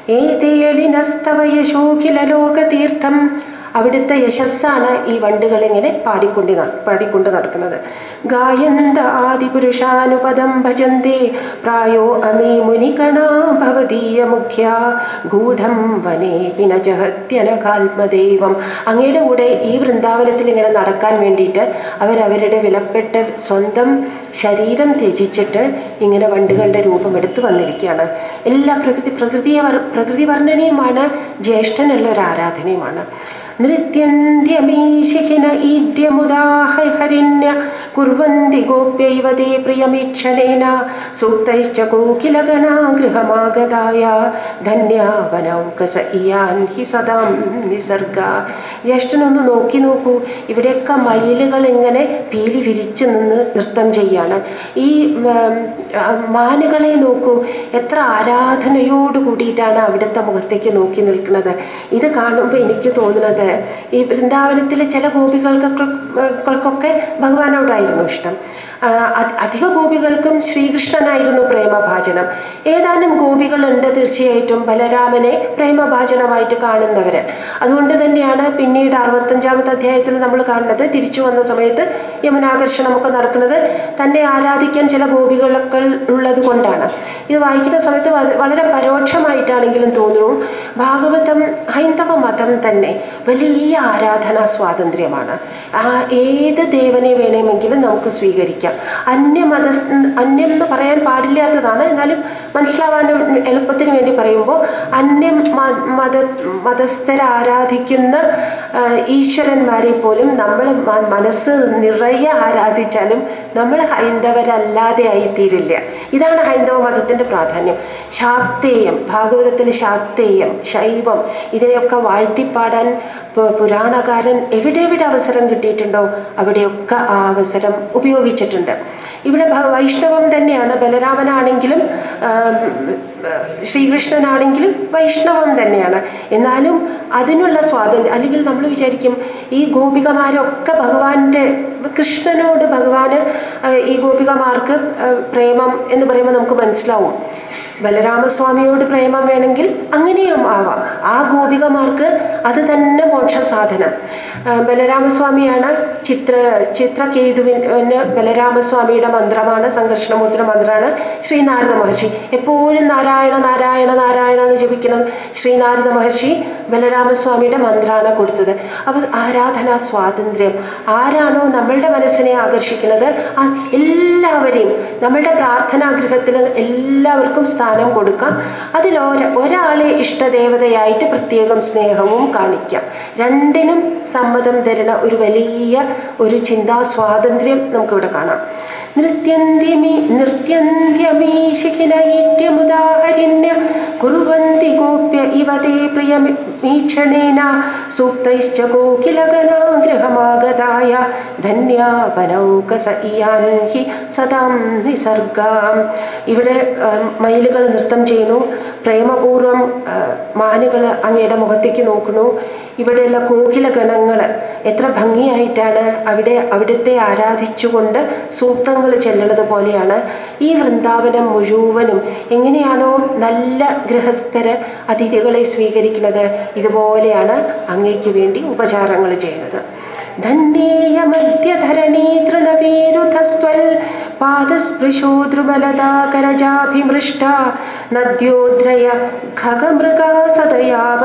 ഏതേളിനസ്തവ യശോഖില ലോകതീർത്ഥം അവിടുത്തെ യശസ്സാണ് ഈ വണ്ടുകൾ ഇങ്ങനെ പാടിക്കൊണ്ട് ന- പാടിക്കൊണ്ട് നടക്കുന്നത് ഗായന്ത ആദിപുരുഷാനുപദം ഭജന്തേ പ്രായോ അമേ മുനികണാ ഭവതീയ മുഖ്യ ഗൂഢം വനേ പിനജഹത്യനകാത്മദൈവം അങ്ങയുടെ കൂടെ ഈ വൃന്ദാവനത്തിൽ ഇങ്ങനെ നടക്കാൻ വേണ്ടിയിട്ട് അവരവരുടെ വിലപ്പെട്ട സ്വന്തം ശരീരം ത്യജിച്ചിട്ട് ഇങ്ങനെ വണ്ടുകളുടെ രൂപം എടുത്ത് വന്നിരിക്കുകയാണ് എല്ലാ പ്രകൃതി പ്രകൃതിയെ വർ- പ്രകൃതി വർണ്ണനയുമാണ് ജ്യേഷ്ഠനുള്ള ഒരു ആരാധനയുമാണ് നൃത്യന്ത്യമീശിഖിന ഈഡ്യമുദാഹരിണ്യ കുർവന്തി ഗോപ്യൈവ തേ പ്രിയമീക്ഷണേന സൂക്തൈശ്ച കോകിലഗണാ ഗൃഹമാഗതായ ധന്യാവനൗകസ ഇയാൻ ഹി സദാം നിസർഗ ജ്യേഷ്ഠനൊന്ന് നോക്കി നോക്കൂ ഇവിടെയൊക്കെ മയിലുകൾ ഇങ്ങനെ പീലി വിരിച്ചു നിന്ന് നൃത്തം ചെയ്യാണ് ഈ ഉം, ആ, മാനുകളെ നോക്കൂ എത്ര ആരാധനയോട് കൂടിയിട്ടാണ് അവിടുത്തെ മുഖത്തേക്ക് നോക്കി നിൽക്കുന്നത് ഇത് കാണുമ്പോൾ എനിക്ക് തോന്നുന്നത് ഈ വൃന്ദാവനത്തിലെ ചില ഗോപികൾക്കൊക്കെ ഭഗവാനോടായിരുന്നു ഇഷ്ടം ആ, അധ- അധിക ഗോപികൾക്കും ശ്രീകൃഷ്ണനായിരുന്നു പ്രേമഭാചനം ഏതാനും ഗോപികളുണ്ട് തീർച്ചയായിട്ടും ബലരാമനെ പ്രേമഭാചനമായിട്ട് കാണുന്നവർ അതുകൊണ്ട് തന്നെയാണ് പിന്നീട് അറുപത്തഞ്ചാമത്തെ അധ്യായത്തിൽ നമ്മൾ കാണുന്നത് തിരിച്ചു വന്ന സമയത്ത് യമുനാകർഷണമൊക്കെ നടക്കുന്നത് തന്നെ ആരാധിക്കാൻ ചില ഗോപികളൊക്കെ ഉള്ളത് കൊണ്ടാണ് ഇത് വായിക്കുന്ന സമയത്ത് വ- വളരെ പരോക്ഷമായിട്ടാണെങ്കിലും തോന്നുന്നു ഭാഗവതം ഹൈന്ദവ മതം തന്നെ വലിയ ആരാധനാ സ്വാതന്ത്ര്യമാണ് ആ ഏത് ദേവനെ വേണമെങ്കിലും നമുക്ക് സ്വീകരിക്കാം അന്യമത അന്യം എന്ന് പറയാൻ പാടില്ലാത്തതാണ് എന്നാലും മനസ്സിലാവാൻ എളുപ്പത്തിന് വേണ്ടി പറയുമ്പോൾ അന്യം മ- മത മതസ്ഥരെ ആരാധിക്കുന്ന ആ, ഈശ്വരന്മാരെ പോലും നമ്മൾ മ- മനസ്സ് നിറയെ ആരാധിച്ചാലും നമ്മൾ ഹൈന്ദവരല്ലാതെ ആയിത്തീരില്ല ഇതാണ് ഹൈന്ദവ മതത്തിൻ്റെ പ്രാധാന്യം ശാക്തേയം ഭാഗവതത്തിൽ ശാക്തേയം ശൈവം ഇതിനെയൊക്കെ വാഴ്ത്തിപ്പാടാൻ പു- പുരാണകാരൻ എവിടെ എവിടെ അവസരം കിട്ടിയിട്ടുണ്ടോ അവിടെയൊക്കെ ആ അവസരം ഉപയോഗിച്ചിട്ടുണ്ട് ഇവിടെ ഭ- വൈഷ്ണവം തന്നെയാണ് ബലരാമനാണെങ്കിലും ആം, ശ്രീകൃഷ്ണനാണെങ്കിലും വൈഷ്ണവം തന്നെയാണ് എന്നാലും അതിനുള്ള സ്വാതന്ത്ര്യം അല്ലെങ്കിൽ നമ്മൾ വിചാരിക്കും ഈ ഗോപികമാരൊക്കെ ഭഗവാന്റെ കൃഷ്ണനോട് ഭഗവാന് ആ, ഈ ഗോപികമാർക്ക് ആ, പ്രേമം എന്ന് പറയുമ്പോൾ നമുക്ക് മനസ്സിലാവും ബലരാമസ്വാമിയോട് പ്രേമം വേണമെങ്കിൽ അങ്ങനെയും ആവാം ആ ഗോപികമാർക്ക് അത് തന്നെ മോക്ഷ സാധനം ആ, ബലരാമസ്വാമിയാണ് ചിത്ര ചിത്രകേതുവിന് ബലരാമസ്വാമിയുടെ മന്ത്രമാണ് സംഘർഷണമൂർത്തിയുടെ മന്ത്രമാണ് ശ്രീനാരദ മഹർഷി എപ്പോഴും നാരായണ നാരായണ നാരായണ എന്ന് ജപിക്കുന്നത് ശ്രീനാരദ മഹർഷി ബലരാമസ്വാമിയുടെ മന്ത്രമാണ് കൊടുത്തത് അപ്പോൾ ആരാധനാ സ്വാതന്ത്ര്യം ആരാണോ നമ്മളുടെ മനസ്സിനെ ആകർഷിക്കുന്നത് ആ എല്ലാവരെയും നമ്മളുടെ പ്രാർത്ഥനാഗൃഹത്തിൽ എല്ലാവർക്കും സ്ഥാനം കൊടുക്കാം അതിൽ ഒര ഒരാളെ ഇഷ്ടദേവതയായിട്ട് പ്രത്യേകം സ്നേഹവും കാണിക്കാം രണ്ടിനും സമ്മതം തരുന്ന ഒരു വലിയ ഒരു ചിന്താ സ്വാതന്ത്ര്യം നമുക്കിവിടെ കാണാം നൃത്യന്ത്യമീ നൃത്യന്ത്യമീശിഖിനൈട്യമുദാഹരിണ്യ കുർവന്തി ഗോപ്യ ഇവ തേ പ്രിയമീക്ഷണേന സൂക്തൈശ്ച കോകിലഗണാഗ്രഹമാഗതായ ധന്യാവനൗകസ ഇയാൻ ഹി സദാം നിസർഗാം ഇവിടെ മയിലുകൾ നൃത്തം ചെയ്യുന്നു പ്രേമപൂർവം മാനുകൾ അങ്ങയുടെ മുഖത്തേക്ക് നോക്കുന്നു ഇവിടെയുള്ള കോകില ഗണങ്ങൾ എത്ര ഭംഗിയായിട്ടാണ് അവിടെ അവിടുത്തെ ആരാധിച്ചുകൊണ്ട് സൂക്തങ്ങൾ ചെല്ലണത് പോലെയാണ് ഈ വൃന്ദാവനം മുഴുവനും എങ്ങനെയാണോ നല്ല ഗൃഹസ്ഥര് അതിഥികളെ സ്വീകരിക്കുന്നത് ഇതുപോലെയാണ് അങ്ങയ്ക്ക് വേണ്ടി ഉപചാരങ്ങൾ ചെയ്യുന്നത് ധന്യേയ മധ്യധരണീ തൃണവീരുധസ്ത്വൽ പാദസ്പൃശോ ദ്രുമലതാകരജാഭിമൃഷ്ട നദ്യോദ്രയ ഖഗമൃഗാ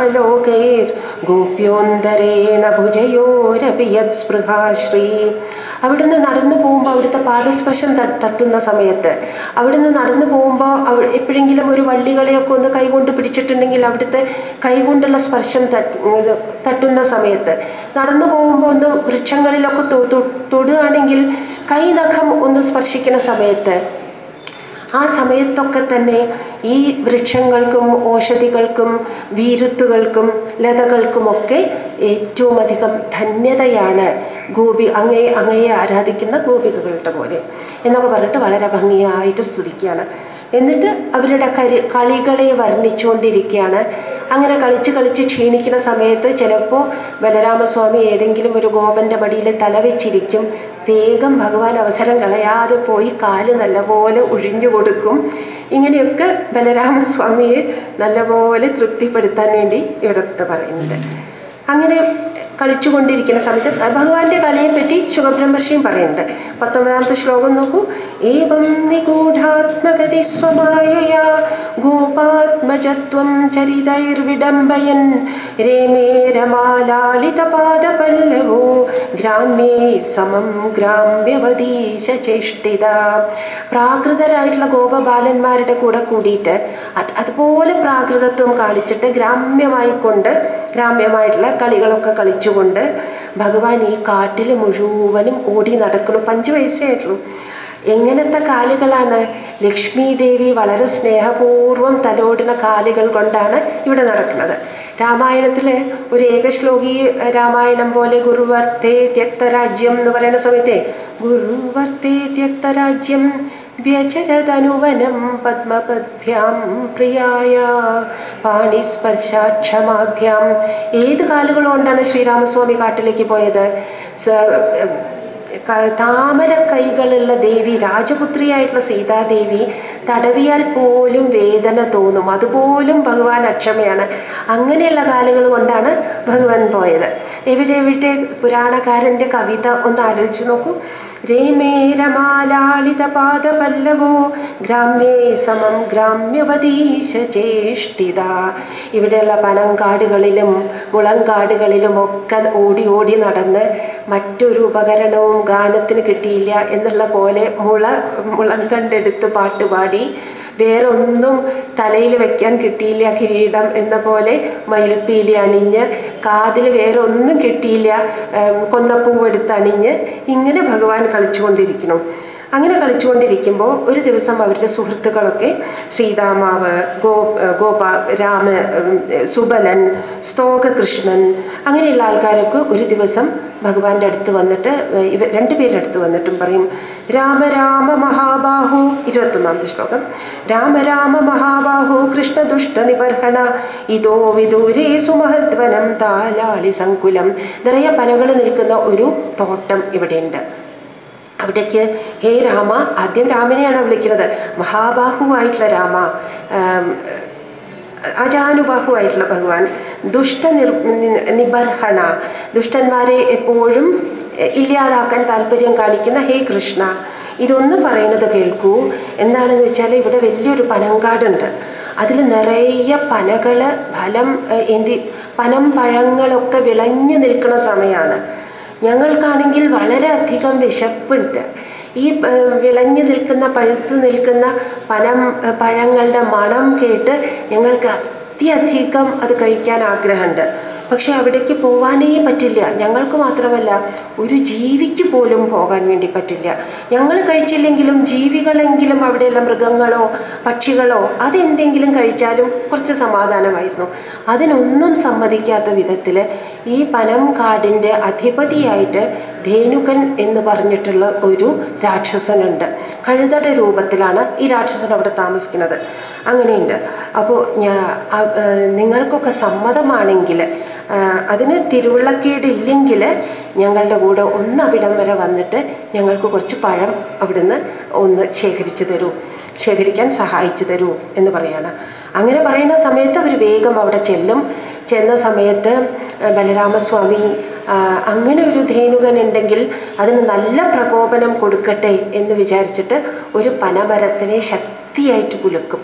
സദയാവലോകൈർ ഗോപ്യോന്തരേണ ഭുജയോരപി യത്സ്പൃഹാ ശ്രീ അവിടുന്ന് നടന്നു പോകുമ്പോൾ അവിടുത്തെ പാദസ്പർശം ത- തട്ടുന്ന സമയത്ത് അവിടുന്ന് നടന്നു പോകുമ്പോൾ അവ എപ്പോഴെങ്കിലും ഒരു വള്ളികളെയൊക്കെ ഒന്ന് കൈകൊണ്ട് പിടിച്ചിട്ടുണ്ടെങ്കിൽ അവിടുത്തെ കൈകൊണ്ടുള്ള സ്പർശം തട്ട് ഇത് തട്ടുന്ന സമയത്ത് നടന്നു പോകുമ്പോൾ ഒന്ന് വൃക്ഷങ്ങളിലൊക്കെ തൊ- തൊ- തൊടുകയാണെങ്കിൽ കൈ നഖം ഒന്ന് സ്പർശിക്കുന്ന സമയത്ത് ആ സമയത്തൊക്കെ തന്നെ ഈ വൃക്ഷങ്ങൾക്കും ഓഷധികൾക്കും വീരുത്തുകൾക്കും ലതകൾക്കുമൊക്കെ ഏറ്റവും അധികം ധന്യതയാണ് ഗോപി അങ്ങയെ അങ്ങയെ ആരാധിക്കുന്ന ഗോപികകളുടെ പോലെ എന്നൊക്കെ പറഞ്ഞിട്ട് വളരെ ഭംഗിയായിട്ട് സ്തുതിക്കുകയാണ് എന്നിട്ട് അവരുടെ കരി കളികളെ വർണ്ണിച്ചുകൊണ്ടിരിക്കുകയാണ് അങ്ങനെ കളിച്ച് കളിച്ച് ക്ഷീണിക്കുന്ന സമയത്ത് ചിലപ്പോൾ ബലരാമസ്വാമി ഏതെങ്കിലും ഒരു ഗോപൻ്റെ മടിയിൽ തല വെച്ചിരിക്കും വേഗം ഭഗവാൻ അവസരം കളയാതെ പോയി കാല് നല്ലപോലെ ഒഴിഞ്ഞു കൊടുക്കും ഇങ്ങനെയൊക്കെ ബലരാമസ്വാമിയെ നല്ലപോലെ തൃപ്തിപ്പെടുത്താൻ വേണ്ടി ഇവിടെ പറയുന്നുണ്ട് അങ്ങനെ കളിച്ചുകൊണ്ടിരിക്കുന്ന സമയത്ത് ഭഗവാന്റെ കളിയെ പറ്റി ശുഖബ്രഹ്മർഷിയും പറയുന്നുണ്ട് പത്തൊമ്പതാമത്തെ ശ്ലോകം നോക്കൂ ഏവം നിഗൂഢാത്മഗതി സ്വമായയാ ഗോപാത്മജത്വം ചരിതൈർവിഡംബയൻ രേമേ രമാലാളിതപാദപല്ലവോ ഗ്രാമ്യേ സമം ഗ്രാമ്യവതീശ ചേഷ്ടിത പ്രാകൃതരായിട്ടുള്ള ഗോപബാലന്മാരുടെ കൂടെ കൂടിയിട്ട് അത് അതുപോലെ പ്രാകൃതത്വം കാണിച്ചിട്ട് ഗ്രാമ്യമായി കൊണ്ട് ഗ്രാമ്യമായിട്ടുള്ള കളികളൊക്കെ കളിച്ചുകൊണ്ട് ഭഗവാൻ ഈ കാട്ടിൽ മുഴുവനും ഓടി നടക്കണം പഞ്ച് വയസ്സേ ആയിട്ടുള്ളൂ എങ്ങനത്തെ കാലുകളാണ് ലക്ഷ്മി ദേവി വളരെ സ്നേഹപൂർവ്വം തലോടുന്ന കാലുകൾ കൊണ്ടാണ് ഇവിടെ നടക്കുന്നത് രാമായണത്തിൽ ഒരു ഏകശ്ലോകി രാമായണം പോലെ ഗുരുവർത്തേ ത്യക്തരാജ്യം എന്ന് പറയുന്ന സമയത്തെ ഗുരുവർത്തേ ത്യക്തരാജ്യം വ്യചരതനുവനം പത്മപദ്ഭ്യാം പ്രിയായ പാണിസ്പർശാക്ഷമാഭ്യാം ഏത് കാലുകൾ കൊണ്ടാണ് ശ്രീരാമസ്വാമി കാട്ടിലേക്ക് പോയത് സ- ക- താമര കൈകളുള്ള ദേവി രാജപുത്രിയായിട്ടുള്ള സീതാദേവി തടവിയാൽ പോലും വേദന തോന്നും അതുപോലും ഭഗവാൻ അക്ഷമയാണ് അങ്ങനെയുള്ള കാലുകൾ കൊണ്ടാണ് ഭഗവാൻ പോയത് എവിടെ എവിടെ പുരാണക്കാരൻ്റെ കവിത ഒന്ന് ആലോചിച്ച് നോക്കൂ രേമേ രമാലാളിത പാദപല്ലവോ ഗ്രാമ്യേ സമം ഗ്രാമ്യവതീശ ചേഷ്ടിത ഇവിടെയുള്ള പനങ്കാടുകളിലും മുളങ്കാടുകളിലും ഒക്കെ ഓടി ഓടി നടന്ന് മറ്റൊരു ഉപകരണവും ഗാനത്തിന് കിട്ടിയില്ല എന്നുള്ള പോലെ മുള മുളം കണ്ടെടുത്ത് പാട്ടുപാടി വേറെ ഒന്നും തലയിൽ വെക്കാൻ കിട്ടിയില്ല കിരീടം എന്ന പോലെ മയിൽപ്പീലി അണിഞ്ഞ് കാതിൽ വേറെ ഒന്നും കിട്ടിയില്ല ഏം, കൊന്നപ്പൂവെടുത്ത് അണിഞ്ഞ് ഇങ്ങനെ ഭഗവാൻ കളിച്ചുകൊണ്ടിരിക്കണം അങ്ങനെ കളിച്ചുകൊണ്ടിരിക്കുമ്പോൾ ഒരു ദിവസം അവരുടെ സുഹൃത്തുക്കളൊക്കെ ശ്രീതാമാവ് ഗോ ഗോപ രാമ ഉം, സുബലൻ സ്തോകകൃഷ്ണൻ അങ്ങനെയുള്ള ആൾക്കാരൊക്കെ ഒരു ദിവസം ഭഗവാന്റെ അടുത്ത് വന്നിട്ട് ഇവ രണ്ടുപേരുടെ അടുത്ത് വന്നിട്ടും പറയും രാമ രാമ മഹാബാഹു ഇരുപത്തൊന്നാമത്തെ ശ്ലോകം രാമ രാമ മഹാബാഹു കൃഷ്ണദുഷ്ട നിബർഹണ ഇതോ വിദൂരേ സുമഹദ്വനം താലാളി സങ്കുലം നിറയെ പനകൾ നിൽക്കുന്ന ഒരു തോട്ടം ഇവിടെയുണ്ട് അവിടേക്ക് ഹേ രാമ ആദ്യം രാമനെയാണ് വിളിക്കുന്നത് മഹാബാഹുവായിട്ടുള്ള രാമ ആം, അജാനുബാഹുവായിട്ടുള്ള ഭഗവാൻ ദുഷ്ട നിർ നി- നിബർഹണ ദുഷ്ടന്മാരെ എപ്പോഴും എ, ഇല്ലാതാക്കാൻ താല്പര്യം കാണിക്കുന്ന ഹേ കൃഷ്ണ ഇതൊന്ന് പറയുന്നത് കേൾക്കൂ എന്താണെന്ന് വെച്ചാൽ ഇവിടെ വലിയൊരു പനങ്കാടുണ്ട് അതിൽ നിറയെ പനകൾ ഫലം എ, എന്തി പനം പഴങ്ങളൊക്കെ വിളഞ്ഞു നിൽക്കുന്ന സമയമാണ് ഞങ്ങൾക്കാണെങ്കിൽ വളരെയധികം വിശപ്പുണ്ട് ഈ ഏർ, വിളഞ്ഞു നിൽക്കുന്ന പഴുത്ത് നിൽക്കുന്ന പനം ഏർ, പഴങ്ങളുടെ മണം കേട്ട് ഞങ്ങൾക്ക് അത്യധികം അത് കഴിക്കാൻ ആഗ്രഹമുണ്ട് പക്ഷെ അവിടേക്ക് പോവാനേ പറ്റില്ല ഞങ്ങൾക്ക് മാത്രമല്ല ഒരു ജീവിക്ക് പോലും പോകാൻ വേണ്ടി പറ്റില്ല ഞങ്ങൾ കഴിച്ചില്ലെങ്കിലും ജീവികളെങ്കിലും അവിടെയുള്ള മൃഗങ്ങളോ പക്ഷികളോ അതെന്തെങ്കിലും കഴിച്ചാലും കുറച്ച് സമാധാനമായിരുന്നു അതിനൊന്നും സമ്മതിക്കാത്ത വിധത്തിൽ ഈ പനം കാടിൻ്റെ അധിപതിയായിട്ട് ധേനുകൻ എന്ന് പറഞ്ഞിട്ടുള്ള ഒരു രാക്ഷസനുണ്ട് കഴുതയുടെ രൂപത്തിലാണ് ഈ രാക്ഷസൻ അവിടെ താമസിക്കുന്നത് അങ്ങനെയുണ്ട് അപ്പോൾ ഞാൻ നിങ്ങൾക്കൊക്കെ സമ്മതമാണെങ്കിൽ ആ, അതിന് തിരുവുള്ളക്കേടില്ലെങ്കിൽ ഞങ്ങളുടെ കൂടെ ഒന്ന് അവിടം വരെ വന്നിട്ട് ഞങ്ങൾക്ക് കുറച്ച് പഴം അവിടുന്ന് ഒന്ന് ശേഖരിച്ചു തരൂ ശേഖരിക്കാൻ സഹായിച്ചു തരൂ എന്ന് പറയാണ് അങ്ങനെ പറയുന്ന സമയത്ത് അവർ വേഗം അവിടെ ചെല്ലും ചെന്ന സമയത്ത് ആ, ബലരാമസ്വാമി ആ, അങ്ങനെ ഒരു ധേനുകൻ ഉണ്ടെങ്കിൽ അതിന് നല്ല പ്രകോപനം കൊടുക്കട്ടെ എന്ന് വിചാരിച്ചിട്ട് ഒരു പനമരത്തിനെ ശക്തിയായിട്ട് കുലുക്കും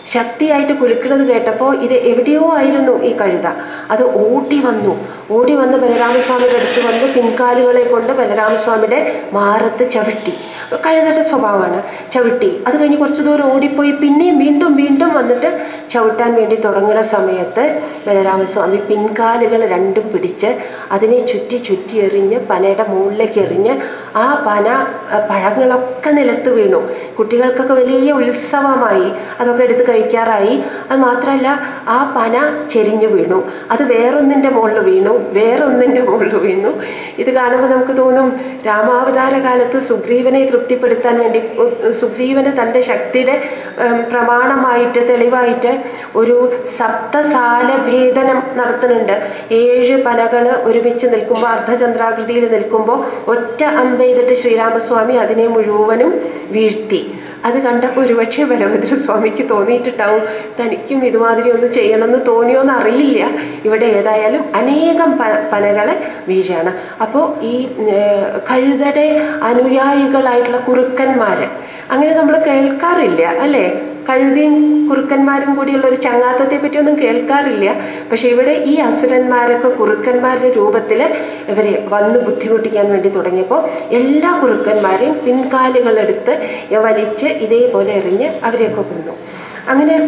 ശക്തിയായിട്ട് കുലുക്കുന്നത് കേട്ടപ്പോൾ ഇത് എവിടെയോ ആയിരുന്നു ഈ കഴുത അത് ഓടി വന്നു ഓടി വന്ന് ബലരാമസ്വാമിയുടെ അടുത്ത് വന്ന് പിൻകാലുകളെ കൊണ്ട് ബലരാമസ്വാമിയുടെ മാറത്ത് ചവിട്ടി കഴുതയുടെ സ്വഭാവമാണ് ചവിട്ടി അത് കഴിഞ്ഞ് കുറച്ച് ദൂരം ഓടിപ്പോയി പിന്നെയും വീണ്ടും വീണ്ടും വന്നിട്ട് ചവിട്ടാൻ വേണ്ടി തുടങ്ങുന്ന സമയത്ത് ബലരാമസ്വാമി പിൻകാലുകൾ രണ്ടും പിടിച്ച് അതിനെ ചുറ്റി ചുറ്റി എറിഞ്ഞ് പനയുടെ മുകളിലേക്ക് എറിഞ്ഞ് ആ പന ആ, പഴങ്ങളൊക്കെ നിലത്ത് വീണു കുട്ടികൾക്കൊക്കെ വലിയ ഉത്സവമായി അതൊക്കെ എടുത്ത് കഴിക്കാറായി അത് മാത്രമല്ല ആ പന ചെരിഞ്ഞു വീണു അത് വേറൊന്നിൻ്റെ മുകളിൽ വീണു വേറൊന്നിൻ്റെ മുകളിൽ വീണു ഇത് കാണുമ്പോൾ നമുക്ക് തോന്നും രാമാവതാര കാലത്ത് സുഗ്രീവനെ തൃപ്തിപ്പെടുത്താൻ വേണ്ടി ഉ- സുഗ്രീവന് തൻ്റെ ശക്തിയുടെ ഉം, പ്രമാണമായിട്ട് തെളിവായിട്ട് ഒരു സപ്തസാല ഭേദനം നടത്തുന്നുണ്ട് ഏഴ് പനകൾ ഒരുമിച്ച് നിൽക്കുമ്പോൾ അർദ്ധചന്ദ്രാകൃതിയിൽ നിൽക്കുമ്പോൾ ഒറ്റ അമ്പ ചെയ്തിട്ട് ശ്രീരാമസ്വാമി അതിനെ മുഴുവനും വീഴ്ത്തി അത് കണ്ടപ്പോൾ ഒരുപക്ഷെ ബലഭദ്രസ്വാമിക്ക് തോന്നിയിട്ടുണ്ടാവും തനിക്കും ഇതുമാതിരി ഒന്ന് ചെയ്യണമെന്ന് തോന്നിയോന്ന് അറിയില്ല ഇവിടെ ഏതായാലും അനേകം പ പനകളെ വീഴാണ് അപ്പോൾ ഈ ഏർ, കഴുതയുടെ അനുയായികളായിട്ടുള്ള കുറുക്കന്മാർ അങ്ങനെ നമ്മൾ കേൾക്കാറില്ല അല്ലേ കഴുതിയും കുറുക്കന്മാരും കൂടിയുള്ള ഒരു ചങ്ങാത്തത്തെ പറ്റിയൊന്നും കേൾക്കാറില്ല പക്ഷെ ഇവിടെ ഈ അസുരന്മാരൊക്കെ കുറുക്കന്മാരുടെ രൂപത്തിൽ ഇവരെ വന്ന് ബുദ്ധിമുട്ടിക്കാൻ വേണ്ടി തുടങ്ങിയപ്പോൾ എല്ലാ കുറുക്കന്മാരെയും പിൻകാലുകളെടുത്ത് വലിച്ച് ഇതേപോലെ എറിഞ്ഞ് അവരെയൊക്കെ കൊന്നു അങ്ങനെ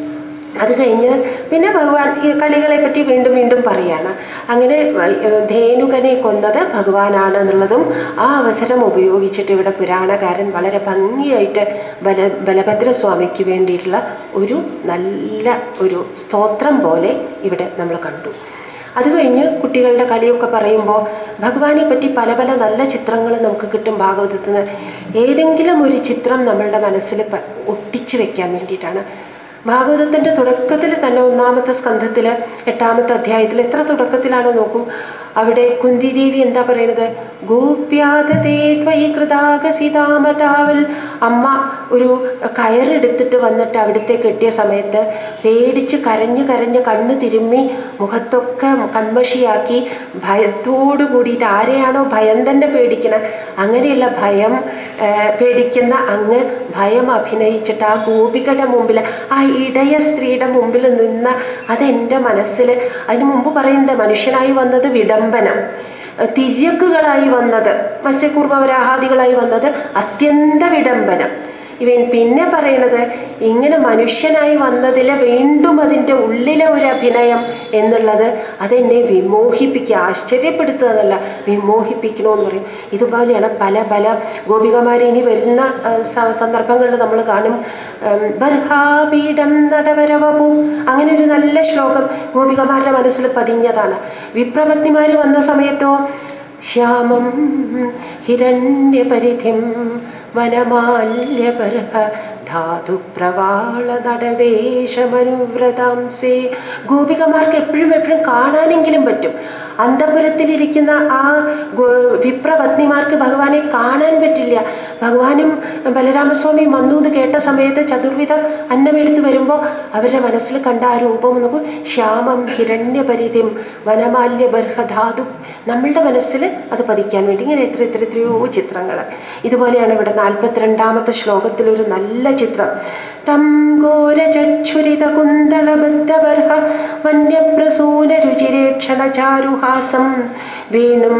അത് കഴിഞ്ഞ് പിന്നെ ഭഗവാൻ ഈ കളികളെ പറ്റി വീണ്ടും വീണ്ടും പറയാണ് അങ്ങനെ വ- ധേനുകനെ കൊന്നത് ഭഗവാനാണ് എന്നുള്ളതും ആ അവസരം ഉപയോഗിച്ചിട്ട് ഇവിടെ പുരാണകാരൻ വളരെ ഭംഗിയായിട്ട് ബല ബലഭദ്രസ്വാമിക്ക് വേണ്ടിയിട്ടുള്ള ഒരു നല്ല ഒരു സ്തോത്രം പോലെ ഇവിടെ നമ്മൾ കണ്ടു അത് കഴിഞ്ഞ് കുട്ടികളുടെ കളിയൊക്കെ പറയുമ്പോൾ ഭഗവാനെ പറ്റി പല പല നല്ല ചിത്രങ്ങൾ നമുക്ക് കിട്ടും ഭാഗവതത്തിൽ നിന്ന് ഏതെങ്കിലും ഒരു ചിത്രം നമ്മളുടെ മനസ്സിൽ പ- ഒട്ടിച്ചു വെക്കാൻ വേണ്ടിയിട്ടാണ് ഭാഗവതത്തിൻ്റെ തുടക്കത്തിൽ തന്നെ ഒന്നാമത്തെ സ്കന്ധത്തിൽ എട്ടാമത്തെ അധ്യായത്തിൽ എത്ര തുടക്കത്തിലാണ് നോക്കൂ അവിടെ കുന്തിദേവി എന്താ പറയുന്നത് ഗോപ്യാതേ ത്വയി കൃതാകസിതാമതാവൽ അമ്മ ഒരു കയറെടുത്തിട്ട് വന്നിട്ട് അവിടുത്തെ കെട്ടിയ സമയത്ത് പേടിച്ച് കരഞ്ഞ് കരഞ്ഞ് കണ്ണ് തിരുമ്മി മുഖത്തൊക്കെ കൺമഷിയാക്കി ഭയത്തോട് കൂടിയിട്ട് ആരെയാണോ ഭയം തന്നെ പേടിക്കണം അങ്ങനെയുള്ള ഭയം ആ, പേടിക്കുന്ന അങ്ങ് ഭയം അഭിനയിച്ചിട്ട് ആ ഗോപികയുടെ മുമ്പിൽ ആ ഇടയ സ്ത്രീയുടെ മുമ്പിൽ നിന്ന് അതെൻ്റെ മനസ്സിൽ അതിന് മുമ്പ് പറയുന്നത് മനുഷ്യനായി വന്നത് വിഡംബനം തിര്യക്കുകളായി വന്നത് മത്സ്യകൂർമ്മവരാഹാദികളായി വന്നത് അത്യന്ത വിഡംബനം ഇവൻ പിന്നെ പറയണത് ഇങ്ങനെ മനുഷ്യനായി വന്നതിൽ വീണ്ടും അതിൻ്റെ ഉള്ളിലെ ഒരു അഭിനയം എന്നുള്ളത് അതെന്നെ വിമോഹിപ്പിക്കുക ആശ്ചര്യപ്പെടുത്തുന്നതല്ല വിമോഹിപ്പിക്കണമെന്ന് പറയും ഇതുപോലെയാണ് പല പല ഗോപികമാരെ ഇനി വരുന്ന ആ, സ- സന്ദർഭങ്ങളിൽ നമ്മൾ കാണും ഉം, ബർഹാപീഠം നടവരവപു അങ്ങനെ ഒരു നല്ല ശ്ലോകം ഗോപികമാരുടെ മനസ്സിൽ പതിഞ്ഞതാണ് വിപ്രപത്നിമാർ വന്ന സമയത്തോ ശ്യാമം ഹിരണ്യപരിധിം വനമാല്യപർഹ ധാതുപ്രവാള നടവേഷമനുവ്രതാംസേ ഗോപികമാർക്ക് എപ്പോഴും എപ്പോഴും കാണാനെങ്കിലും പറ്റും അന്തപുരത്തിലിരിക്കുന്ന ആ ഗോ- വിപ്രപത്നിമാർക്ക് ഭഗവാനെ കാണാൻ പറ്റില്ല ഭഗവാനും ബലരാമസ്വാമിയും വന്നു എന്ന് കേട്ട സമയത്ത് ചതുർവിധ അന്നമെടുത്ത് വരുമ്പോൾ അവരുടെ മനസ്സിൽ കണ്ട ആ രൂപം നോക്കും ശ്യാമം ഹിരണ്യപരിധിം വനമാല്യ ബർഹധാതു നമ്മളുടെ മനസ്സിൽ അത് പതിക്കാൻ വേണ്ടി ഇങ്ങനെ എത്ര എത്ര എത്രയോ ചിത്രങ്ങൾ ഇതുപോലെയാണ് ഇവിടെ നാൽപ്പത്തിരണ്ടാമത്തെ ശ്ലോകത്തിൽ ഒരു നല്ല ചിത്രം തം ഘോരചുരിത കുന്തളബദ്ധബർഹ വന്യപ്രസൂന രുചിരേക്ഷണ ചാരുഹാസം വേണും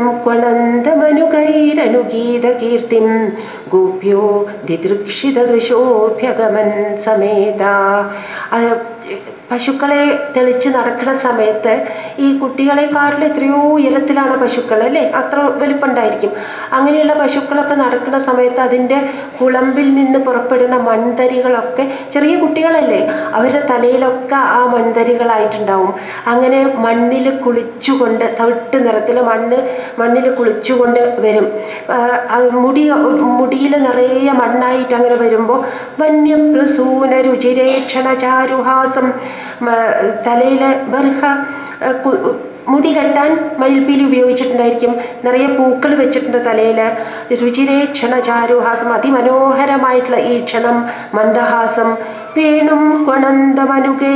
ക്വണന്തമനുകൈരനുഗീത കീർത്തിം ഗോപ്യോ ദിദൃക്ഷിത ദൃശോഭ്യഗമൻ സമേത ആ, പശുക്കളെ തെളിച്ച് നടക്കുന്ന സമയത്ത് ഈ കുട്ടികളെക്കാട്ടിൽ എത്രയോ ഉയരത്തിലാണ് പശുക്കൾ അല്ലേ അത്ര വലിപ്പമുണ്ടായിരിക്കും അങ്ങനെയുള്ള പശുക്കളൊക്കെ നടക്കുന്ന സമയത്ത് അതിൻ്റെ കുളമ്പിൽ നിന്ന് പുറപ്പെടുന്ന മൺതരികളൊക്കെ ചെറിയ കുട്ടികളല്ലേ അവരുടെ തലയിലൊക്കെ ആ മൺതരികളായിട്ടുണ്ടാവും അങ്ങനെ മണ്ണിൽ കുളിച്ചുകൊണ്ട് തവിട്ട് നിറത്തിൽ മണ്ണ് മണ്ണിൽ കുളിച്ചുകൊണ്ട് വരും ആ, ആ മുടി മുടിയിൽ നിറയെ മണ്ണായിട്ട് അങ്ങനെ വരുമ്പോൾ വന്യപ്രസൂന രുചിരേക്ഷണ ചാരുഹാസം തലയിൽ ബർഹ ആ, കു- മുടി കെട്ടാൻ മയിൽപ്പീലി ഉപയോഗിച്ചിട്ടുണ്ടായിരിക്കും നിറയെ പൂക്കൾ വെച്ചിട്ടുണ്ട് തലയിൽ രുചിരേക്ഷണ ചാരുഹാസം അതിമനോഹരമായിട്ടുള്ള ഈ ക്ഷണം മന്ദഹാസം വേണും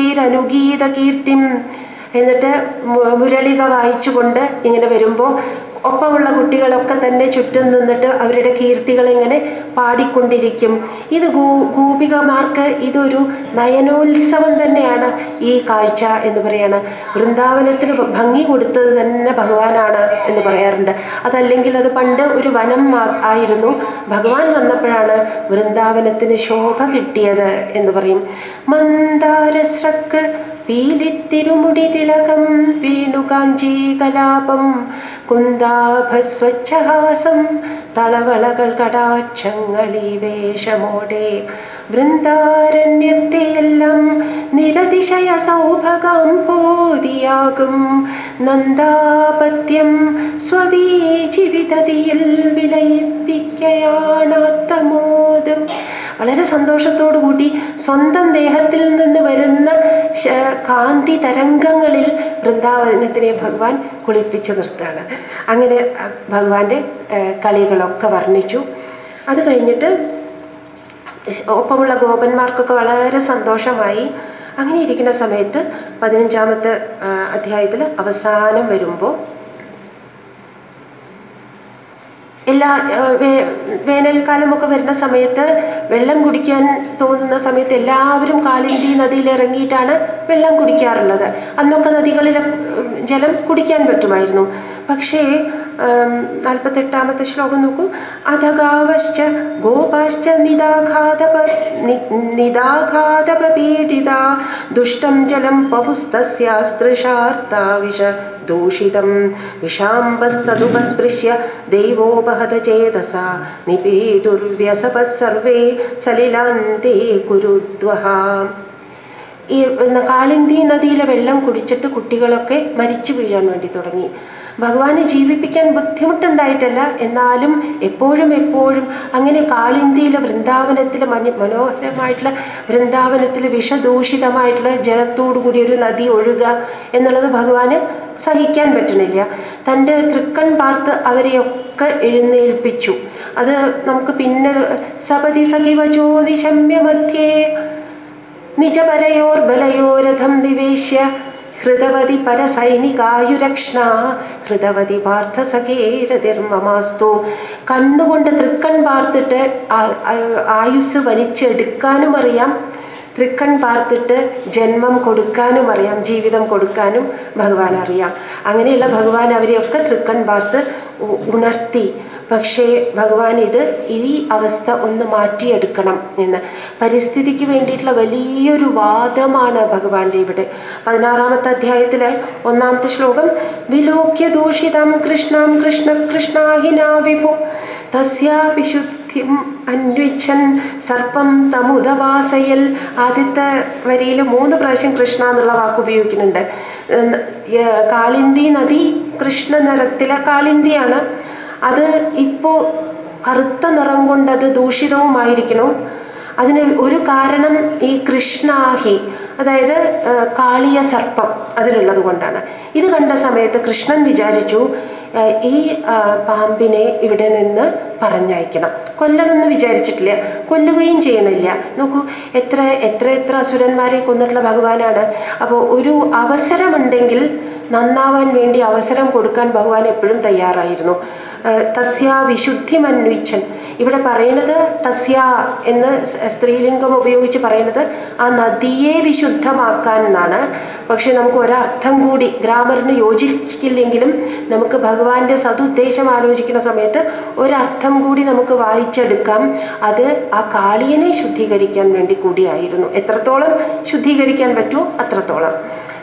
കൊണന്തമനുകൈരനുഗീത കീർത്തിം എന്നിട്ട് മു- മുരളിക വായിച്ചുകൊണ്ട് ഇങ്ങനെ വരുമ്പോൾ ഒപ്പമുള്ള കുട്ടികളൊക്കെ തന്നെ ചുറ്റും നിന്നിട്ട് അവരുടെ കീർത്തികൾ ഇങ്ങനെ പാടിക്കൊണ്ടിരിക്കും ഇത് ഗൂ ഗോപികമാർക്ക് ഇതൊരു നയനോത്സവം തന്നെയാണ് ഈ കാഴ്ച എന്ന് പറയാണ് വൃന്ദാവനത്തിന് ഭംഗി കൊടുത്തത് തന്നെ ഭഗവാനാണ് എന്ന് പറയാറുണ്ട് അതല്ലെങ്കിൽ അത് പണ്ട് ഒരു വനം മാ- ആയിരുന്നു ഭഗവാൻ വന്നപ്പോഴാണ് വൃന്ദാവനത്തിന് ശോഭ കിട്ടിയത് എന്ന് പറയും മന്ദാരസ്രക്ക് പീലിത്തിരുമുടി തിലകം വേണുകാഞ്ചി കലാപം കുന്താഭസ്വച്ഛഹാസം തളവളകൾ കടാക്ഷങ്ങളീ വേഷമോടെ വൃന്ദാരണ്യത്തെയെല്ലാം നിരതിശയ സൗഭകാംഭോതിയാകും നന്ദാപത്യം സ്വവീ ജീവിതതിയിൽ വിലയിപ്പിക്കയാണാത്ത മോദം വളരെ സന്തോഷത്തോടു കൂടി സ്വന്തം ദേഹത്തിൽ നിന്ന് വരുന്ന ശ- കാന്തി തരംഗങ്ങളിൽ വൃന്ദാവനത്തിനെ ഭഗവാൻ കുളിപ്പിച്ചു നിർത്തുകയാണ് അങ്ങനെ അഹ്, ഭഗവാന്റെ ഏഹ്, കളികളൊക്കെ വർണ്ണിച്ചു അത് കഴിഞ്ഞിട്ട് ശ്- ഒപ്പമുള്ള ഗോപന്മാർക്കൊക്കെ വളരെ സന്തോഷമായി അങ്ങനെ ഇരിക്കുന്ന സമയത്ത് പതിനഞ്ചാമത്തെ അധ്യായത്തിൽ അവസാനം വരുമ്പോൾ എല്ലാ ആ, വേ- വേനൽക്കാലമൊക്കെ വരുന്ന സമയത്ത് വെള്ളം കുടിക്കാൻ തോന്നുന്ന സമയത്ത് എല്ലാവരും കാളിന്തി നദിയിൽ ഇറങ്ങിയിട്ടാണ് വെള്ളം കുടിക്കാറുള്ളത് അന്നൊക്കെ നദികളിൽ ഉം, ജലം കുടിക്കാൻ പറ്റുമായിരുന്നു പക്ഷേ ഉം, നാൽപ്പത്തെട്ടാമത്തെ ശ്ലോകം നോക്കൂ അധഗാവശ്ച ഗോപാശ്ച നിദാഘാതപ നി- നിദാഘാതപീഡിത ദുഷ്ടം ജലം പപുസ്തസ്യാസ്തൃഷാർത്താ വിഷ ദൂഷിതം വിഷാംബസ്തതുപസ്പൃശ്യ ദൈവോപഹത ചേതസ നിപീതുർവ്യസപ സർവേ സലിലാന്തേ കുരുദ്വഹ ഈ പിന്നെ കാളിന്തി നദിയിലെ വെള്ളം കുടിച്ചിട്ട് കുട്ടികളൊക്കെ മരിച്ചു വീഴാൻ വേണ്ടി തുടങ്ങി ഭഗവാനെ ജീവിപ്പിക്കാൻ ബുദ്ധിമുട്ടുണ്ടായിട്ടല്ല എന്നാലും എപ്പോഴും എപ്പോഴും അങ്ങനെ കാളിന്തിയിലെ വൃന്ദാവനത്തിലെ മന മനോഹരമായിട്ടുള്ള വൃന്ദാവനത്തിലെ വിഷദൂഷിതമായിട്ടുള്ള ജലത്തോടു കൂടി ഒരു നദി ഒഴുക എന്നുള്ളത് ഭഗവാന് സഹിക്കാൻ പറ്റണില്ല തൻ്റെ തൃക്കൺ പാർത്ത് അവരെയൊക്കെ എഴുന്നേൽപ്പിച്ചു അത് നമുക്ക് പിന്നെ സപതി സഖിവ ജ്യോതിശമ്യ മധ്യേ നിജപരയോർബലയോരഥം നിവേശ്യ ഹൃദവതി പരസൈനികായുരക്ഷണ ഹൃദവതി പാർത്ഥസഖേരതിർമമാസ്തു കണ്ണുകൊണ്ട് തൃക്കൺ പാർത്തിട്ട് ആ- ആ- ആയുസ് വലിച്ചെടുക്കാനും അറിയാം തൃക്കൺ പാർത്തിട്ട് ജന്മം കൊടുക്കാനും അറിയാം ജീവിതം കൊടുക്കാനും ഭഗവാൻ അറിയാം അങ്ങനെയുള്ള ഭഗവാൻ അവരെയൊക്കെ തൃക്കൺ പാർത്ത് ഉ- ഉണർത്തി പക്ഷേ ഭഗവാൻ ഇത് ഈ അവസ്ഥ ഒന്ന് മാറ്റിയെടുക്കണം എന്ന് പരിസ്ഥിതിക്ക് വേണ്ടിയിട്ടുള്ള വലിയൊരു വാദമാണ് ഭഗവാന്റെ ഇവിടെ പതിനാറാമത്തെ അധ്യായത്തിലെ ഒന്നാമത്തെ ശ്ലോകം വിലോക്യ ദൂഷിതം കൃഷ്ണം കൃഷ്ണ കൃഷ്ണാഹിനാ വിഭു തസ്യാ വിശുദ്ധിം അന്വിച്ഛൻ സർപ്പം തമുദവാസയൽ ആദ്യത്തെ വരിയിൽ മൂന്ന് പ്രാവശ്യം കൃഷ്ണ എന്നുള്ള വാക്ക് ഉപയോഗിക്കുന്നുണ്ട് ഉം, ഏർ, കാളിന്തി നദി കൃഷ്ണ നിറത്തിലെ കാളിന്തിയാണ് അത് ഇപ്പോൾ കറുത്ത നിറം കൊണ്ട് അത് ദൂഷിതവുമായിരിക്കണം അതിന് ഒരു കാരണം ഈ കൃഷ്ണാഹി അതായത് ആ, കാളിയ സർപ്പം അതിലുള്ളത് കൊണ്ടാണ് ഇത് കണ്ട സമയത്ത് കൃഷ്ണൻ വിചാരിച്ചു ആ, ഈ ആ, പാമ്പിനെ ഇവിടെ നിന്ന് പറഞ്ഞയക്കണം കൊല്ലണമെന്ന് വിചാരിച്ചിട്ടില്ല കൊല്ലുകയും ചെയ്യണില്ല നോക്കൂ എത്ര എത്ര എത്ര അസുരന്മാരെ കൊന്നിട്ടുള്ള ഭഗവാനാണ് അപ്പോൾ ഒരു അവസരമുണ്ടെങ്കിൽ നന്നാവാൻ വേണ്ടി അവസരം കൊടുക്കാൻ ഭഗവാൻ എപ്പോഴും തയ്യാറായിരുന്നു ഏഹ് തസ്യാ വിശുദ്ധിമന്വിച്ചൻ ഇവിടെ പറയണത് തസ്യ എന്ന് സ് സ്ത്രീലിംഗം ഉപയോഗിച്ച് പറയണത് ആ നദിയെ വിശുദ്ധമാക്കാൻ എന്നാണ് പക്ഷെ നമുക്ക് ഒരർത്ഥം കൂടി ഗ്രാമറിന് യോജിക്കില്ലെങ്കിലും നമുക്ക് ഭഗവാന്റെ സതുദ്ദേശം ആലോചിക്കുന്ന സമയത്ത് ഒരർത്ഥം കൂടി നമുക്ക് വായിച്ചെടുക്കാം അത് ആ കാളിയനെ ശുദ്ധീകരിക്കാൻ വേണ്ടി കൂടിയായിരുന്നു എത്രത്തോളം ശുദ്ധീകരിക്കാൻ പറ്റുമോ അത്രത്തോളം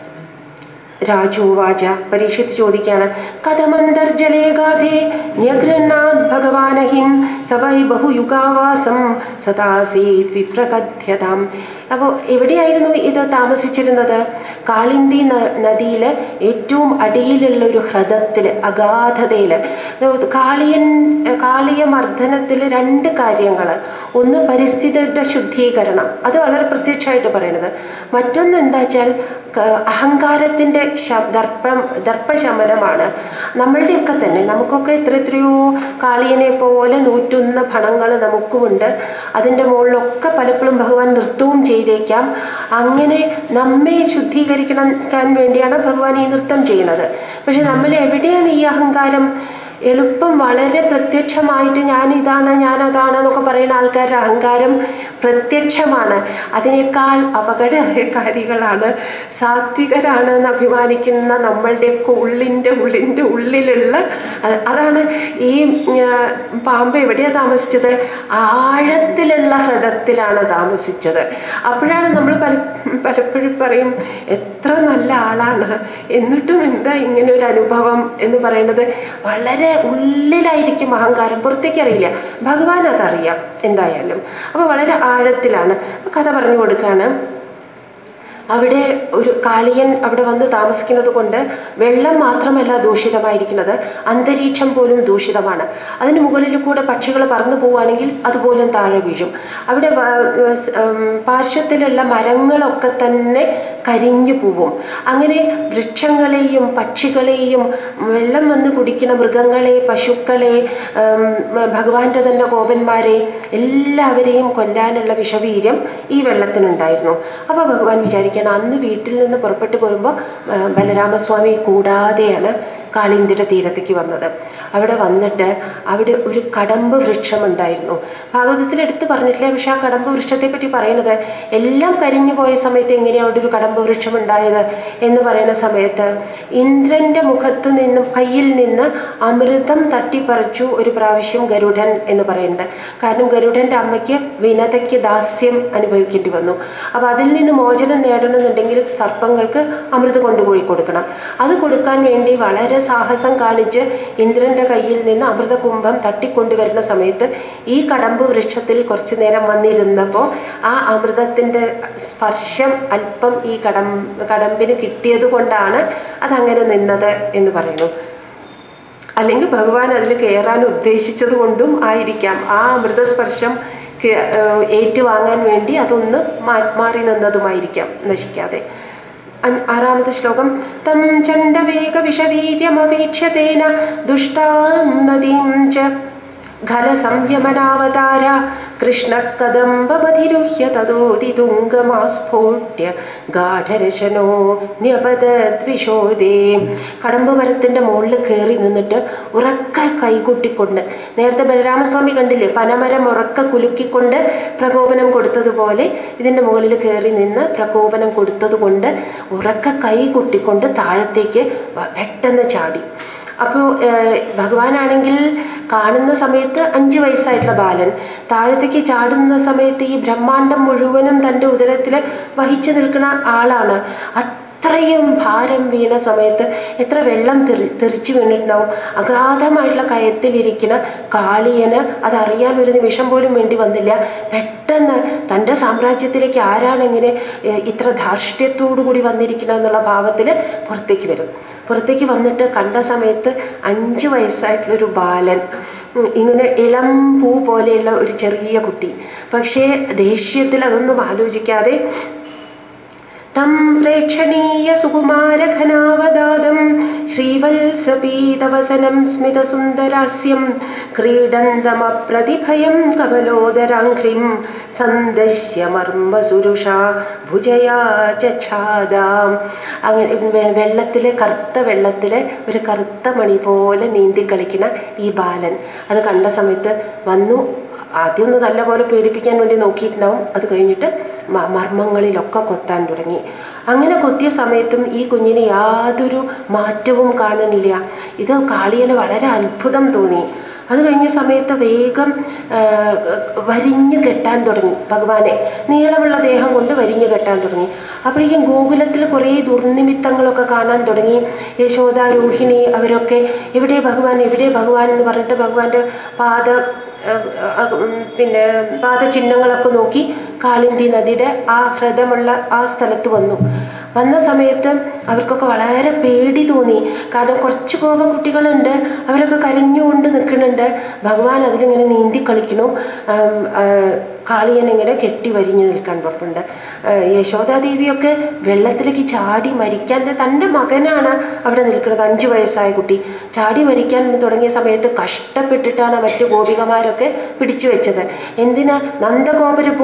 രാജോവാച പരീക്ഷിച്ച് ചോദിക്കാണ് കഥമന്തർജലേ ഗാധേ ന്യഗൃഹാത് ഭഗവാനഹിം സവൈ ബഹുയുഗാവാസം സദാസീത് വിപ്രകഥ്യതാം അപ്പോൾ എവിടെയായിരുന്നു ഇത് താമസിച്ചിരുന്നത് കാളിന്തി നദിയിൽ ഏറ്റവും അടിയിലുള്ള ഒരു ഹ്രദത്തിൽ അഗാധതയിൽ കാളിയൻ കാളിയ മർദ്ദനത്തിൽ രണ്ട് കാര്യങ്ങൾ ഒന്ന് പരിസ്ഥിതിയുടെ ശുദ്ധീകരണം അത് വളരെ പ്രത്യക്ഷമായിട്ട് പറയണത് മറ്റൊന്ന് എന്താ വെച്ചാൽ ക- അഹങ്കാരത്തിൻ്റെ ശ ദർപ്പം ദർപ്പശമനമാണ് നമ്മളുടെയൊക്കെ തന്നെ നമുക്കൊക്കെ എത്ര എത്രയോ കാളിയനെ പോലെ നൂറ്റുന്ന ഫണങ്ങൾ നമുക്കുമുണ്ട് അതിൻ്റെ മുകളിലൊക്കെ പലപ്പോഴും ഭഗവാൻ നൃത്തവും ചെയ്തേക്കാം അങ്ങനെ നമ്മെ ശുദ്ധീകരിക്കാൻ വേണ്ടിയാണ് ഭഗവാൻ ഈ നൃത്തം ചെയ്യുന്നത് പക്ഷെ നമ്മൾ എവിടെയാണ് ഈ അഹങ്കാരം എളുപ്പം വളരെ പ്രത്യക്ഷമായിട്ട് ഞാൻ ഇതാണ് ഞാൻ അതാണ് എന്നൊക്കെ പറയുന്ന ആൾക്കാരുടെ അഹങ്കാരം പ്രത്യക്ഷമാണ് അതിനേക്കാൾ അപകടകാരികളാണ് സാത്വികരാണ് എന്ന് അഭിമാനിക്കുന്ന നമ്മളുടെയൊക്കെ ഉള്ളിൻ്റെ ഉള്ളിൻ്റെ ഉള്ളിലുള്ള അ- അതാണ് ഈ ആ, പാമ്പ് എവിടെയാണ് താമസിച്ചത് ആഴത്തിലുള്ള ഹൃദയത്തിലാണ് താമസിച്ചത് അപ്പോഴാണ് നമ്മൾ പല പലപ്പോഴും പറയും എത്ര നല്ല ആളാണ് എന്നിട്ടും എന്താ ഇങ്ങനെ ഒരു അനുഭവം എന്ന് പറയുന്നത് വളരെ ഉള്ളിലായിരിക്കും അഹങ്കാരം പുറത്തേക്ക് അറിയില്ല ഭഗവാൻ അതറിയാം എന്തായാലും അപ്പോൾ വളരെ ആഴത്തിലാണ് കഥ പറഞ്ഞു കൊടുക്കുകയാണ് അവിടെ ഒരു കാളിയൻ അവിടെ വന്ന് താമസിക്കുന്നത് കൊണ്ട് വെള്ളം മാത്രമല്ല ദൂഷിതമായിരിക്കുന്നത് അന്തരീക്ഷം പോലും ദൂഷിതമാണ് അതിന് മുകളിൽ കൂടെ പക്ഷികൾ പറന്നു പോവുകയാണെങ്കിൽ അതുപോലും താഴെ വീഴും അവിടെ വ- സ്- ഉം, പാർശ്വത്തിലുള്ള മരങ്ങളൊക്കെ തന്നെ കരിഞ്ഞു പോവും അങ്ങനെ വൃക്ഷങ്ങളെയും പക്ഷികളെയും വെള്ളം വന്ന് കുടിക്കുന്ന മൃഗങ്ങളെ പശുക്കളെ ഉം, ഭഗവാന്റെ തന്നെ കോപന്മാരെ എല്ലാവരെയും കൊല്ലാനുള്ള വിഷവീര്യം ഈ വെള്ളത്തിനുണ്ടായിരുന്നു അപ്പോൾ ഭഗവാൻ വിചാരിക്കണം അന്ന് വീട്ടിൽ നിന്ന് പുറപ്പെട്ടു പോരുമ്പോൾ ബലരാമസ്വാമി കൂടാതെയാണ് കാളിന്തിയുടെ തീരത്തേക്ക് വന്നത് അവിടെ വന്നിട്ട് അവിടെ ഒരു കടമ്പ് വൃക്ഷം ഉണ്ടായിരുന്നു ഭാഗവതത്തിൽ എടുത്ത് പറഞ്ഞിട്ടില്ല പക്ഷെ ആ കടമ്പ് വൃക്ഷത്തെ പറ്റി പറയുന്നത് എല്ലാം കരിഞ്ഞു പോയ സമയത്ത് എങ്ങനെയാണ് അവിടെ ഒരു കടമ്പ് വൃക്ഷം ഉണ്ടായത് എന്ന് പറയുന്ന സമയത്ത് ഇന്ദ്രന്റെ മുഖത്ത് നിന്നും കയ്യിൽ നിന്ന് അമൃതം തട്ടിപ്പറിച്ചു ഒരു പ്രാവശ്യം ഗരുഡൻ എന്ന് പറയുന്നുണ്ട് കാരണം ഗരുഡന്റെ അമ്മയ്ക്ക് വിനതയ്ക്ക് ദാസ്യം അനുഭവിക്കേണ്ടി വന്നു അപ്പോൾ അതിൽ നിന്ന് മോചനം നേടണമെന്നുണ്ടെങ്കിൽ സർപ്പങ്ങൾക്ക് അമൃത് കൊണ്ടുപോയി കൊടുക്കണം അത് കൊടുക്കാൻ വേണ്ടി വളരെ സാഹസം കാണിച്ച് ഇന്ദ്രന്റെ കയ്യിൽ നിന്ന് അമൃതകുംഭം തട്ടിക്കൊണ്ടുവരുന്ന സമയത്ത് ഈ കടമ്പ് വൃക്ഷത്തിൽ കുറച്ചു നേരം വന്നിരുന്നപ്പോൾ ആ അമൃതത്തിൻ്റെ സ്പർശം അല്പം ഈ കടം കടമ്പിന് കിട്ടിയത് കൊണ്ടാണ് അതങ്ങനെ നിന്നത് എന്ന് പറയുന്നു അല്ലെങ്കിൽ ഭഗവാൻ അതിൽ കയറാൻ ഉദ്ദേശിച്ചത് കൊണ്ടും ആയിരിക്കാം ആ അമൃതസ്പർശം കി- ഏഹ് ഏറ്റുവാങ്ങാൻ വേണ്ടി അതൊന്ന് മാ- മാറി നിന്നതുമായിരിക്കാം നശിക്കാതെ അൻ- ആറാമത്തെ ശ്ലോകം തം ചണ്ഡവേഗ വിഷവീര്യമപേക്ഷ്യതേന ദുഷ്ടാം നദീം ച ഘനസംയമനാവതാര കൃഷ്ണകദംബമധിരുഹ്യ തതോതിതുംഗമാസ്ഫോട്യ ഗാഠരശനോ ന്യപതദ്വിഷോദേ കടമ്പ് മരത്തിൻ്റെ മുകളിൽ കയറി നിന്നിട്ട് ഉറക്ക കൈകൊട്ടിക്കൊണ്ട് നേരത്തെ ബലരാമസ്വാമി കണ്ടില്ലേ പനമരം ഉറക്ക കുലുക്കിക്കൊണ്ട് പ്രകോപനം കൊടുത്തതുപോലെ ഇതിൻ്റെ മുകളിൽ കയറി നിന്ന് പ്രകോപനം കൊടുത്തത് കൊണ്ട് ഉറക്ക കൈ കൊട്ടിക്കൊണ്ട് താഴത്തേക്ക് വ- പെട്ടെന്ന് ചാടി അപ്പോൾ ഭഗവാനാണെങ്കിൽ കാണുന്ന സമയത്ത് അഞ്ച് വയസ്സായിട്ടുള്ള ബാലൻ താഴത്തേക്ക് ചാടുന്ന സമയത്ത് ഈ ബ്രഹ്മാണ്ടം മുഴുവനും തൻ്റെ ഉദരത്തിൽ വഹിച്ചു നിൽക്കുന്ന ആളാണ് അത്രയും ഭാരം വീണ സമയത്ത് എത്ര വെള്ളം തെറി തെറിച്ച് വീണിട്ടുണ്ടാവും അഗാധമായിട്ടുള്ള കയത്തിലിരിക്കുന്ന കാളിയന് അതറിയാൻ ഒരു നിമിഷം പോലും വേണ്ടി വന്നില്ല പെട്ടെന്ന് തൻ്റെ സാമ്രാജ്യത്തിലേക്ക് ആരാണ് ഇങ്ങനെ ഏഹ്, ഇത്ര ധാർഷ്ട്യത്തോടു കൂടി വന്നിരിക്കുന്നത് എന്നുള്ള ഭാവത്തിൽ പുറത്തേക്ക് വരും പുറത്തേക്ക് വന്നിട്ട് കണ്ട സമയത്ത് അഞ്ച് വയസ്സായിട്ടുള്ളൊരു ബാലൻ ഉം, ഇങ്ങനെ ഇളം പൂ പോലെയുള്ള ഒരു ചെറിയ കുട്ടി പക്ഷേ ദേഷ്യത്തിൽ അതൊന്നും ആലോചിക്കാതെ തം പ്രേക്ഷണീയ സുകുമാരഘനാവദാതം ശ്രീവത്സപീതവസനം സ്മിതസുന്ദരാസ്യം ക്രീഡന്തമപ്രതിഭയം കമലോദരാഘ്രിം സന്ദശ്യമർമ്മസുരുഷ ഭുജയാ ചാദാം അങ്ങനെ വെ- വെള്ളത്തിലെ കറുത്ത വെള്ളത്തിലെ ഒരു കറുത്ത മണി പോലെ നീന്തി കളിക്കുന്ന ഈ ബാലൻ അത് കണ്ട സമയത്ത് വന്നു ആദ്യം ഒന്ന് നല്ലപോലെ പേടിപ്പിക്കാൻ വേണ്ടി നോക്കിയിട്ടുണ്ടാവും അത് കഴിഞ്ഞിട്ട് മ- മർമ്മങ്ങളിലൊക്കെ കൊത്താൻ തുടങ്ങി അങ്ങനെ കൊത്തിയ സമയത്തും ഈ കുഞ്ഞിന് യാതൊരു മാറ്റവും കാണുന്നില്ല ഇത് കാളിയന് വളരെ അത്ഭുതം തോന്നി അത് കഴിഞ്ഞ സമയത്ത് വേഗം ആ, വരിഞ്ഞു കെട്ടാൻ തുടങ്ങി ഭഗവാനെ നീളമുള്ള ദേഹം കൊണ്ട് വരിഞ്ഞു കെട്ടാൻ തുടങ്ങി അപ്പോഴേക്കും ഗോകുലത്തിൽ കുറേ ദുർനിമിത്തങ്ങളൊക്കെ കാണാൻ തുടങ്ങി യശോദ രോഹിണി അവരൊക്കെ എവിടെ ഭഗവാൻ എവിടെ ഭഗവാൻ എന്ന് പറഞ്ഞിട്ട് ഭഗവാന്റെ പാദ ഏഹ്, അഹ് ഉം, പിന്നെ പാദചിഹ്നങ്ങളൊക്കെ നോക്കി കാളിന്തി നദിയുടെ ആ ഹൃദയമുള്ള ആ സ്ഥലത്ത് വന്നു വന്ന സമയത്ത് അവർക്കൊക്കെ വളരെ പേടി തോന്നി കാരണം കുറച്ച് കോപ കുട്ടികളുണ്ട് അവരൊക്കെ കരഞ്ഞുകൊണ്ട് നിൽക്കുന്നുണ്ട് ഭഗവാൻ അതിലിങ്ങനെ നീന്തി കളിക്കണു ആം, ആ, കാളിയൻ ഇങ്ങനെ കെട്ടി വരിഞ്ഞു നിൽക്കാൻ പുറപ്പുണ്ട് യശോദാദേവിയൊക്കെ വെള്ളത്തിലേക്ക് ചാടി മരിക്കാൻ തൻ്റെ മകനാണ് അവിടെ നിൽക്കുന്നത് അഞ്ച് വയസ്സായ കുട്ടി ചാടി മരിക്കാൻ തുടങ്ങിയ സമയത്ത് കഷ്ടപ്പെട്ടിട്ടാണ് മറ്റു ഗോപികമാരൊക്കെ പിടിച്ചു വെച്ചത് എന്തിനാ നന്ദഗോപര് പോലും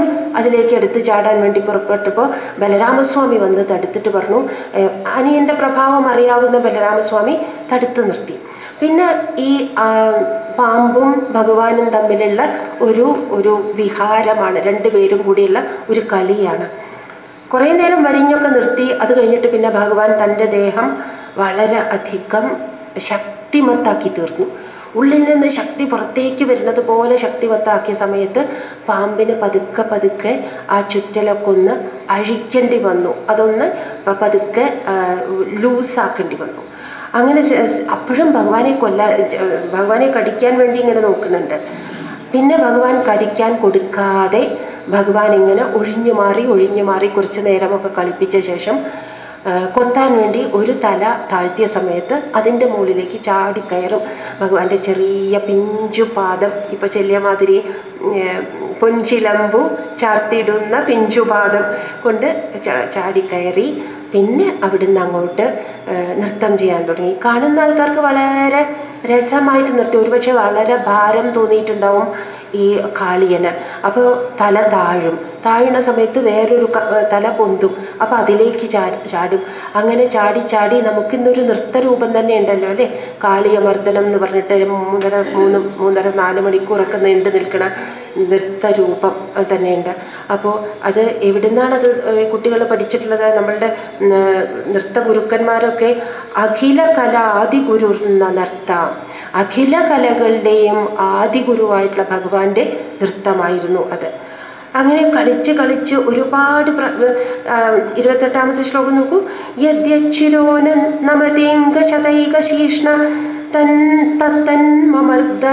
അതിലേക്ക് എടുത്തു ചാടാൻ വേണ്ടി പുറപ്പെട്ടപ്പോൾ ബലരാമസ്വാമി വന്ന് തടുത്തിട്ട് പറഞ്ഞു "ഏഹ്, അനിയൻ്റെ പ്രഭാവം അറിയാവുന്ന ബലരാമസ്വാമി തടുത്തു നിർത്തി പിന്നെ ഈ ആ, പാമ്പും ഭഗവാനും തമ്മിലുള്ള ഒരു ഒരു വിഹാരമാണ് രണ്ടുപേരും കൂടിയുള്ള ഒരു കളിയാണ് കുറേ നേരം വരിഞ്ഞൊക്കെ നിർത്തി അത് കഴിഞ്ഞിട്ട് പിന്നെ ഭഗവാൻ തൻ്റെ ദേഹം വളരെ അധികം ശക്തിമത്താക്കി തീർന്നു ഉള്ളിൽ നിന്ന് ശക്തി പുറത്തേക്ക് വരുന്നത് പോലെ ശക്തിമത്താക്കിയ സമയത്ത് പാമ്പിന് പതുക്കെ പതുക്കെ ആ ചുറ്റലൊക്കെ ഒന്ന് അഴിക്കേണ്ടി വന്നു അതൊന്ന് പ- പതുക്കെ ലൂസാക്കേണ്ടി വന്നു അങ്ങനെ ചെ- അപ്പോഴും ഭഗവാനെ കൊല്ലാൻ ഭഗവാനെ കടിക്കാൻ വേണ്ടി ഇങ്ങനെ നോക്കുന്നുണ്ട് പിന്നെ ഭഗവാൻ കടിക്കാൻ കൊടുക്കാതെ ഭഗവാൻ ഇങ്ങനെ ഒഴിഞ്ഞു മാറി ഒഴിഞ്ഞു മാറി കുറച്ച് നേരമൊക്കെ കളിപ്പിച്ച ശേഷം ആ, കൊത്താൻ വേണ്ടി ഒരു തല താഴ്ത്തിയ സമയത്ത് അതിൻ്റെ മുകളിലേക്ക് ചാടിക്കയറും ഭഗവാന്റെ ചെറിയ പിഞ്ചു പാദം ഇപ്പോൾ ചെല്ലിയ മാതിരി ഏർ, പൊൻചിലമ്പു ചാർത്തിയിടുന്ന പിഞ്ചു പാദം കൊണ്ട് ചാ- ചാടിക്കയറി പിന്നെ അവിടുന്ന് അങ്ങോട്ട് ഏർ, നൃത്തം ചെയ്യാൻ തുടങ്ങി കാണുന്ന ആൾക്കാർക്ക് വളരെ രസമായിട്ട് നിർത്തി ഒരുപക്ഷെ വളരെ ഭാരം തോന്നിയിട്ടുണ്ടാവും ഈ കാളിയന് അപ്പോൾ തല താഴും താഴുന്ന സമയത്ത് വേറൊരു ക- തല പൊന്തും അപ്പോൾ അതിലേക്ക് ചാ ചാടും അങ്ങനെ ചാടി ചാടി നമുക്കിന്നൊരു നൃത്തരൂപം തന്നെ ഉണ്ടല്ലോ അല്ലേ കാളിയമർദ്ദനം എന്ന് പറഞ്ഞിട്ട് മൂന്നര മൂന്ന് മൂന്നര നാല് മണിക്കൂറൊക്കെ നീണ്ടു നിൽക്കുന്ന നൃത്തരൂപം തന്നെയുണ്ട് അപ്പോൾ അത് എവിടുന്നാണത് കുട്ടികൾ പഠിച്ചിട്ടുള്ളത് നമ്മളുടെ ഉം, നൃത്ത ഗുരുക്കന്മാരൊക്കെ അഖില കല ആദിഗുരു എന്ന നർത്താം അഖില കലകളുടെയും ആദിഗുരുവായിട്ടുള്ള ഭഗവാന്റെ നൃത്തമായിരുന്നു അത് അങ്ങനെ കളിച്ച് കളിച്ച് ഒരുപാട് പ്ര ആ, ഇരുപത്തെട്ടാമത്തെ ശ്ലോകം നോക്കൂ യദ്യച്ചിരോന നമതേങ്ക ശതൈക ശീഷ്ണ തൻ തത്തന്മമർദ്ദ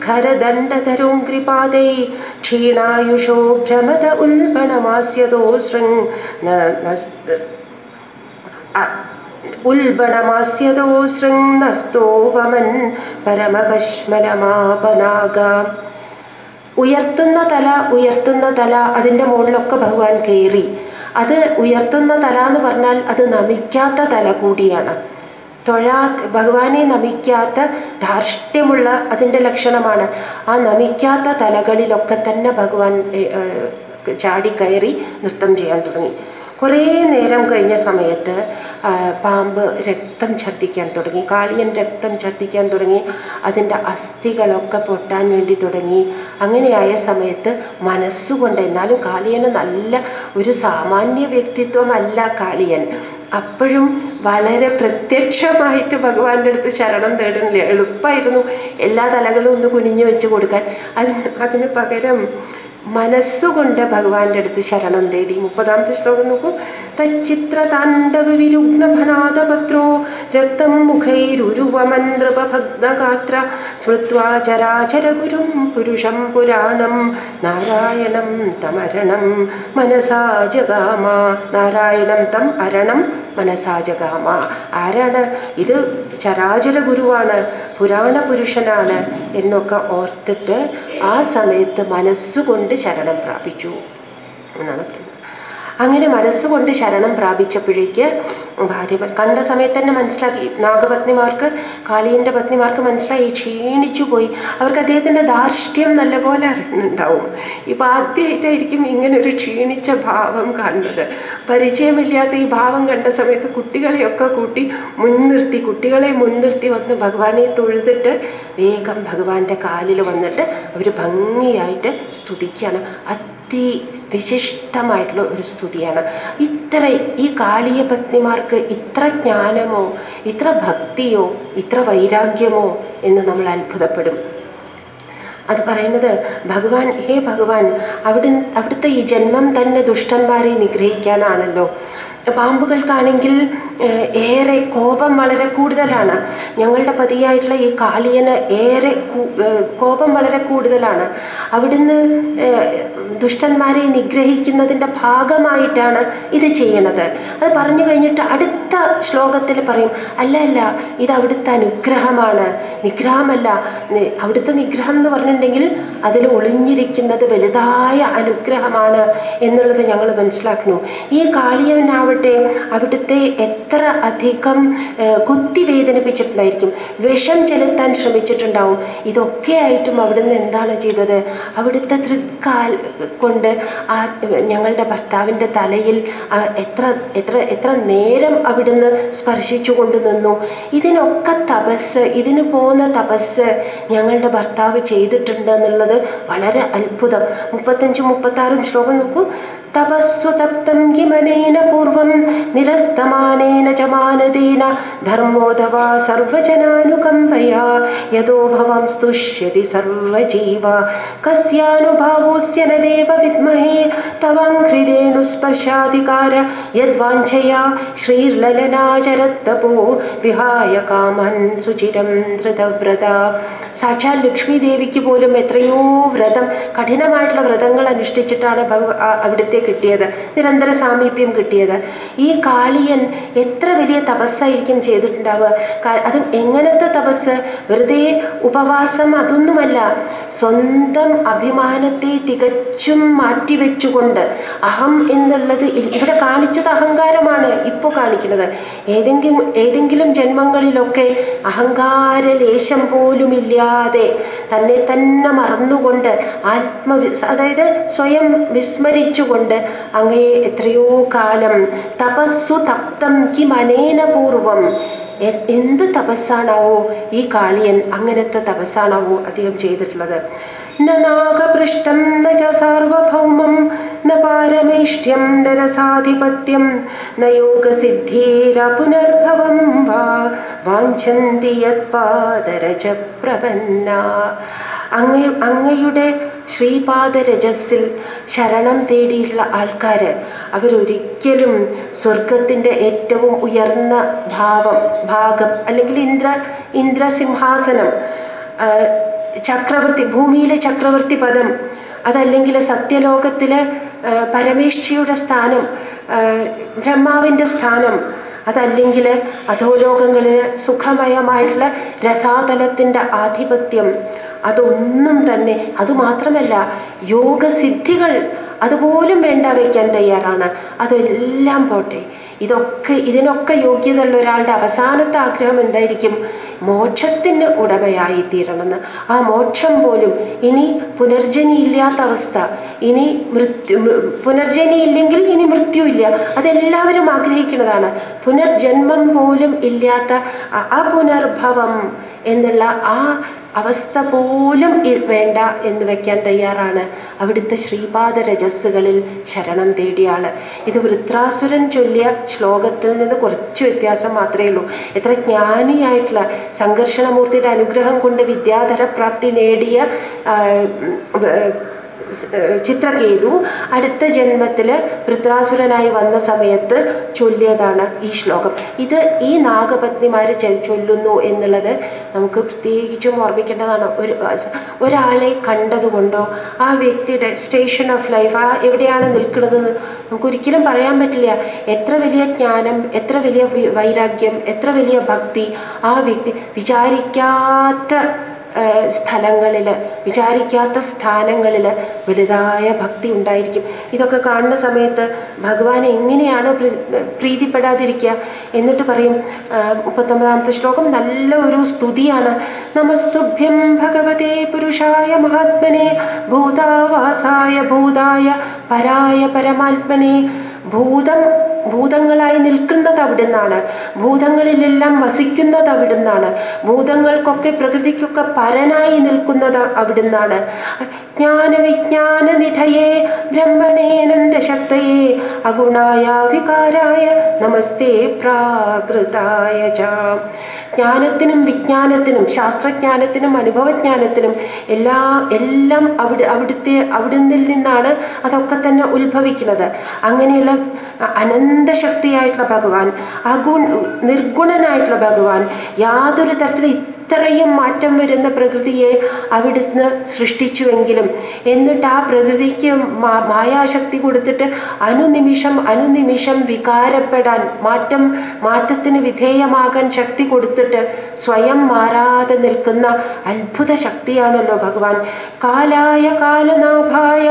ഖരദണ്ഡധരോങ്കൃപാദൈ ക്ഷീണായുഷോ ഭ്രമത ഉൽബണമാസ്യതോ ശൃങ് ന- നസ്- അ- ഉൽബണമാസ്യതോ ശൃംനസ്തോപമൻ പരമകശ്മലമാപനാഗ ഉയർത്തുന്ന തല ഉയർത്തുന്ന തല അതിൻ്റെ മുകളിലൊക്കെ ഭഗവാൻ കയറി അത് ഉയർത്തുന്ന തല എന്ന് പറഞ്ഞാൽ അത് നമിക്കാത്ത തല കൂടിയാണ് തൊഴാ ഭഗവാനെ നമിക്കാത്ത ധാർഷ്ട്യമുള്ള അതിൻ്റെ ലക്ഷണമാണ് ആ നമിക്കാത്ത തലകളിലൊക്കെ തന്നെ ഭഗവാൻ ഏ, ഏ, ചാടിക്കയറി നൃത്തം ചെയ്യാൻ തുടങ്ങി കുറേ നേരം കഴിഞ്ഞ സമയത്ത് ആ, പാമ്പ് രക്തം ഛർദ്ദിക്കാൻ തുടങ്ങി കാളിയൻ രക്തം ഛർദ്ദിക്കാൻ തുടങ്ങി അതിൻ്റെ അസ്ഥികളൊക്കെ പൊട്ടാൻ വേണ്ടി തുടങ്ങി അങ്ങനെയായ സമയത്ത് മനസ്സുകൊണ്ട് എന്നാലും കാളിയന് നല്ല ഒരു സാമാന്യ വ്യക്തിത്വമല്ല കാളിയൻ അപ്പോഴും വളരെ പ്രത്യക്ഷമായിട്ട് ഭഗവാന്റെ അടുത്ത് ശരണം തേടുന്നില്ല എളുപ്പമായിരുന്നു എല്ലാ തലകളും ഒന്ന് കുനിഞ്ഞു വെച്ച് കൊടുക്കാൻ അതിന് അതിന് പകരം മനസ്സുകൊണ്ട് ഭഗവാന്റെ അടുത്ത് ശരണം തേടി മുപ്പതാമത്തെ ശ്ലോകം നോക്കൂ തച്ചിത്ര താണ്ഡവ വിരുഗ്ന ഭനാദപത്രോ രക്തം മുഖൈരുരുവമൻ നൃപഭഗ്നഗാത്ര സ്മൃത്വാ ചരാചര ഗുരും പുരുഷം പുരാണം നാരായണം തമരണം മനസാ ജഗാമ നാരായണം തം അരണം മനസാ ജഗാമ ആരാണ് ഇത് ചരാചര ഗുരുവാണ് പുരാണ പുരുഷനാണ് എന്നൊക്കെ ഓർത്തിട്ട് ആ സമയത്ത് മനസ്സുകൊണ്ട് ശരണം പ്രാപിച്ചു എന്നാണ് പറയുന്നത് അങ്ങനെ മനസ്സുകൊണ്ട് ശരണം പ്രാപിച്ചപ്പോഴേക്ക് ഭാര്യ കണ്ട സമയത്ത് തന്നെ മനസ്സിലാക്കി നാഗപത്നിമാർക്ക് കാളിയൻ്റെ പത്നിമാർക്ക് മനസ്സിലായി ക്ഷീണിച്ചു പോയി അവർക്ക് അദ്ദേഹത്തിൻ്റെ ധാർഷ്ട്യം നല്ലപോലെ അറിയുന്നുണ്ടാവും ഇപ്പം ആദ്യമായിട്ടായിരിക്കും ഇങ്ങനെ ഒരു ക്ഷീണിച്ച ഭാവം കാണുന്നത് പരിചയമില്ലാത്ത ഈ ഭാവം കണ്ട സമയത്ത് കുട്ടികളെയൊക്കെ കൂട്ടി മുൻനിർത്തി കുട്ടികളെ മുൻനിർത്തി വന്ന് ഭഗവാനെ തൊഴുതിട്ട് വേഗം ഭഗവാന്റെ കാലിൽ വന്നിട്ട് അവർ ഭംഗിയായിട്ട് സ്തുതിക്കുകയാണ് അതി വിശിഷ്ടമായിട്ടുള്ള ഒരു സ്തുതിയാണ് ഇത്ര ഈ കാളിയ പത്നിമാർക്ക് ഇത്ര ജ്ഞാനമോ ഇത്ര ഭക്തിയോ ഇത്ര വൈരാഗ്യമോ എന്ന് നമ്മൾ അത്ഭുതപ്പെടും അത് പറയുന്നത് ഭഗവാൻ ഹേ ഭഗവാൻ അവിടെ അവിടുത്തെ ഈ ജന്മം തന്നെ ദുഷ്ടന്മാരെ നിഗ്രഹിക്കാനാണല്ലോ പാമ്പുകൾക്കാണെങ്കിൽ ഏഹ്, ഏറെ കോപം വളരെ കൂടുതലാണ് ഞങ്ങളുടെ പതിയായിട്ടുള്ള ഈ കാളിയന് ഏറെ കൂ- ഏഹ്, കോപം വളരെ കൂടുതലാണ് അവിടുന്ന് ഏഹ്, ദുഷ്ടന്മാരെ നിഗ്രഹിക്കുന്നതിൻ്റെ ഭാഗമായിട്ടാണ് ഇത് ചെയ്യണത് അത് പറഞ്ഞു കഴിഞ്ഞിട്ട് അടുത്ത ശ്ലോകത്തിൽ പറയും അല്ല അല്ല ഇത് അവിടുത്തെ അനുഗ്രഹമാണ് നിഗ്രഹമല്ല നി- അവിടുത്തെ നിഗ്രഹം എന്ന് പറഞ്ഞിട്ടുണ്ടെങ്കിൽ അതിൽ ഒളിഞ്ഞിരിക്കുന്നത് വലുതായ അനുഗ്രഹമാണ് എന്നുള്ളത് ഞങ്ങൾ മനസ്സിലാക്കുന്നു ഈ കാളിയൻ അവിടെ ആയിക്കൊള്ളട്ടെ അവിടുത്തെ എത്ര അധികം ഏഹ്, കുത്തി വേദനിപ്പിച്ചിട്ടുണ്ടായിരിക്കും വിഷം ചെലുത്താൻ ശ്രമിച്ചിട്ടുണ്ടാവും ഇതൊക്കെ ആയിട്ടും അവിടുന്ന് എന്താണ് ചെയ്തത് അവിടുത്തെ തൃക്കാൽ കൊണ്ട് ആ ഞങ്ങളുടെ ഭർത്താവിൻ്റെ തലയിൽ ആ എത്ര എത്ര എത്ര നേരം അവിടുന്ന് സ്പർശിച്ചു കൊണ്ട് നിന്നു ഇതിനൊക്കെ തപസ് ഇതിന് പോകുന്ന തപസ് ഞങ്ങളുടെ ഭർത്താവ് ചെയ്തിട്ടുണ്ട് എന്നുള്ളത് വളരെ അത്ഭുതം മുപ്പത്തഞ്ചും മുപ്പത്താറും ശ്ലോകം നോക്കൂ തപസ്സു തപ്തം കിമനേന പൂർവം നിരസ്തമാനേന ച മാനദേന ധർമ്മോധവാ സർവജനാനുകമ്പയാ യതോ ഭവം സ്തുഷ്യതി സർവജീവ കസ്യാനുഭാവോസ്യ ന ദേവ വിദ്മഹേ തവാഘ്രിരേണു സ്പർശാധികാര യദ്വാഞ്ചയാ ശ്രീർലലനാചരത്തപോ വിഹായ കാമൻ സുചിരം ധൃതവ്രത സാക്ഷാൽ ലക്ഷ്മി ദേവിക്ക് പോലും എത്രയോ വ്രതം കഠിനമായിട്ടുള്ള വ്രതങ്ങൾ അനുഷ്ഠിച്ചിട്ടാണ് ഭഗവ ആ- അവിടുത്തെ കിട്ടിയത് നിരന്തര സാമീപ്യം കിട്ടിയത് ഈ കാളിയൻ എത്ര വലിയ തപസ്സായിരിക്കും ചെയ്തിട്ടുണ്ടാവുക കാ- അതും എങ്ങനത്തെ തപസ് വെറുതെ ഉപവാസം അതൊന്നുമല്ല സ്വന്തം അഭിമാനത്തെ തികച്ചും മാറ്റിവെച്ചുകൊണ്ട് അഹം എന്നുള്ളത് ഇ- ഇവിടെ കാണിച്ചത് അഹങ്കാരമാണ് ഇപ്പോൾ കാണിക്കുന്നത് ഏതെങ്കിലും ഏതെങ്കിലും ജന്മങ്ങളിലൊക്കെ അഹങ്കാര ലേശം പോലുമില്ലാതെ തന്നെ തന്നെ മറന്നുകൊണ്ട് ആത്മവി അതായത് സ്വയം വിസ്മരിച്ചുകൊണ്ട് അങ്ങയെ എത്രയോ കാലം തപസ്സു തപ്തം കിമനേന പൂർവം എ- എന്ത് തപസ്സാണാവോ ഈ കാളിയൻ അങ്ങനത്തെ തപസ്സാണാവോ അദ്ദേഹം ചെയ്തിട്ടുള്ളത് ന നാഗപൃഷ്ടം ന ച സാർവഭൗമം ന പാരമേഷ്ട്യം ന രസാധിപത്യം ന യോഗസിദ്ധീര പുനർഭവം വാ വാഞ്ചന്തി യത്പാദരജ പ്രപന്ന അങ്ങ അങ്ങയുടെ ശ്രീപാദരജസ്സിൽ ശരണം തേടിയിട്ടുള്ള ആൾക്കാർ അവരൊരിക്കലും സ്വർഗത്തിൻ്റെ ഏറ്റവും ഉയർന്ന ഭാവം ഭാഗം അല്ലെങ്കിൽ ഇന്ദ്ര ഇന്ദ്രസിംഹാസനം ആ, ചക്രവർത്തി ഭൂമിയിലെ ചക്രവർത്തി പദം അതല്ലെങ്കിൽ സത്യലോകത്തിലെ ആ, പരമേഷ്ഠിയുടെ സ്ഥാനം ആ, ബ്രഹ്മാവിൻ്റെ സ്ഥാനം അതല്ലെങ്കിൽ അധോലോകങ്ങളിൽ സുഖമയമായിട്ടുള്ള രസാതലത്തിൻ്റെ ആധിപത്യം അതൊന്നും തന്നെ അതുമാത്രമല്ല യോഗസിദ്ധികൾ അതുപോലും വേണ്ട വയ്ക്കാൻ തയ്യാറാണ് അതെല്ലാം പോട്ടെ ഇതൊക്കെ ഇതിനൊക്കെ യോഗ്യതയുള്ള ഒരാളുടെ അവസാനത്തെ ആഗ്രഹം എന്തായിരിക്കും മോക്ഷത്തിന് ഉടമയായി തീരണമെന്ന് ആ മോക്ഷം പോലും ഇനി പുനർജനി ഇല്ലാത്ത അവസ്ഥ ഇനി മൃത്യു മൃ- പുനർജനി ഇല്ലെങ്കിൽ ഇനി മൃത്യു ഇല്ല അതെല്ലാവരും ആഗ്രഹിക്കുന്നതാണ് പുനർജന്മം പോലും ഇല്ലാത്ത അ- അപുനർഭവം എന്നുള്ള ആ അവസ്ഥ പോലും ഇ- വേണ്ട എന്ന് വയ്ക്കാൻ തയ്യാറാണ് അവിടുത്തെ ശ്രീപാദ രജസ്സുകളിൽ ശരണം തേടിയ ആള് ഇത് വൃത്രാസുരൻ ചൊല്ലിയ ശ്ലോകത്തിൽ നിന്ന് കുറച്ച് വ്യത്യാസം മാത്രമേ ഉള്ളൂ എത്ര ജ്ഞാനിയായിട്ടുള്ള സംഘർഷണമൂർത്തിയുടെ അനുഗ്രഹം കൊണ്ട് വിദ്യാധര പ്രാപ്തി നേടിയ ആ, ഉം, ഏർ, ചിത്രകേതു അടുത്ത ജന്മത്തിൽ വൃത്രാസുരനായി വന്ന സമയത്ത് ചൊല്ലിയതാണ് ഈ ശ്ലോകം ഇത് ഈ നാഗപത്നിമാർ ചൊല്ലുന്നു എന്നുള്ളത് നമുക്ക് പ്രത്യേകിച്ചും ഓർമ്മിക്കേണ്ടതാണ് ഒരു ഒരാളെ കണ്ടതുകൊണ്ടോ ആ വ്യക്തിയുടെ സ്റ്റേഷൻ ഓഫ് ലൈഫ് ആ എവിടെയാണ് നിൽക്കുന്നതെന്ന് നമുക്കൊരിക്കലും പറയാൻ പറ്റില്ല എത്ര വലിയ ജ്ഞാനം എത്ര വലിയ വി- വൈരാഗ്യം എത്ര വലിയ ഭക്തി ആ വ്യക്തി വിചാരിക്കാത്ത സ്ഥലങ്ങളിൽ വിചാരിക്കാത്ത സ്ഥാനങ്ങളിൽ വലുതായ ഭക്തി ഉണ്ടായിരിക്കും ഇതൊക്കെ കാണുന്ന സമയത്ത് ഭഗവാൻ എങ്ങനെയാണ് പ്രീ- പ്രീതിപ്പെടാതിരിക്കുക എന്നിട്ട് പറയും ആ, മുപ്പത്തൊമ്പതാമത്തെ ശ്ലോകം നല്ല ഒരു സ്തുതിയാണ് നമസ്തുഭ്യം ഭഗവതേ പുരുഷായ മഹാത്മനെ ഭൂതാവാസായ ഭൂതായ പരായ പരമാത്മനെ ഭൂതം ഭൂതങ്ങളായി നിൽക്കുന്നത് അവിടുന്നാണ് ഭൂതങ്ങളിലെല്ലാം വസിക്കുന്നത് അവിടുന്നാണ് ഭൂതങ്ങൾക്കൊക്കെ പ്രകൃതിക്കൊക്കെ പരനായി നിൽക്കുന്നത് അവിടുന്നാണ് ജ്ഞാനവിജ്ഞാന നിധയേ ബ്രഹ്മണേനന്ദശക്തയേ അഗുണായ വികാരായ നമസ്തേ പ്രാകൃതായ ച ജ്ഞാനത്തിനും വിജ്ഞാനത്തിനും ശാസ്ത്രജ്ഞാനത്തിനും അനുഭവജ്ഞാനത്തിനും എല്ലാ എല്ലാം അവിടെ അവിടുത്തെ അവിടുന്നിൽ നിന്നാണ് അതൊക്കെ തന്നെ ഉത്ഭവിക്കുന്നത് അങ്ങനെയുള്ള അനന്തശക്തിയായിട്ടുള്ള ഭഗവാൻ അഗുൺ നിർഗുണനായിട്ടുള്ള ഭഗവാൻ യാതൊരു തരത്തിലും ഇത്രയും മാറ്റം വരുന്ന പ്രകൃതിയെ അവിടുന്ന് സൃഷ്ടിച്ചുവെങ്കിലും എന്നിട്ട് ആ പ്രകൃതിക്ക് മാ- മായാശക്തി കൊടുത്തിട്ട് അനുനിമിഷം അനുനിമിഷം വികാരപ്പെടാൻ മാറ്റം മാറ്റത്തിന് വിധേയമാകാൻ ശക്തി കൊടുത്തിട്ട് സ്വയം മാറാതെ നിൽക്കുന്ന അത്ഭുത ശക്തിയാണല്ലോ ഭഗവാൻ കാലായ കാലനാഭായ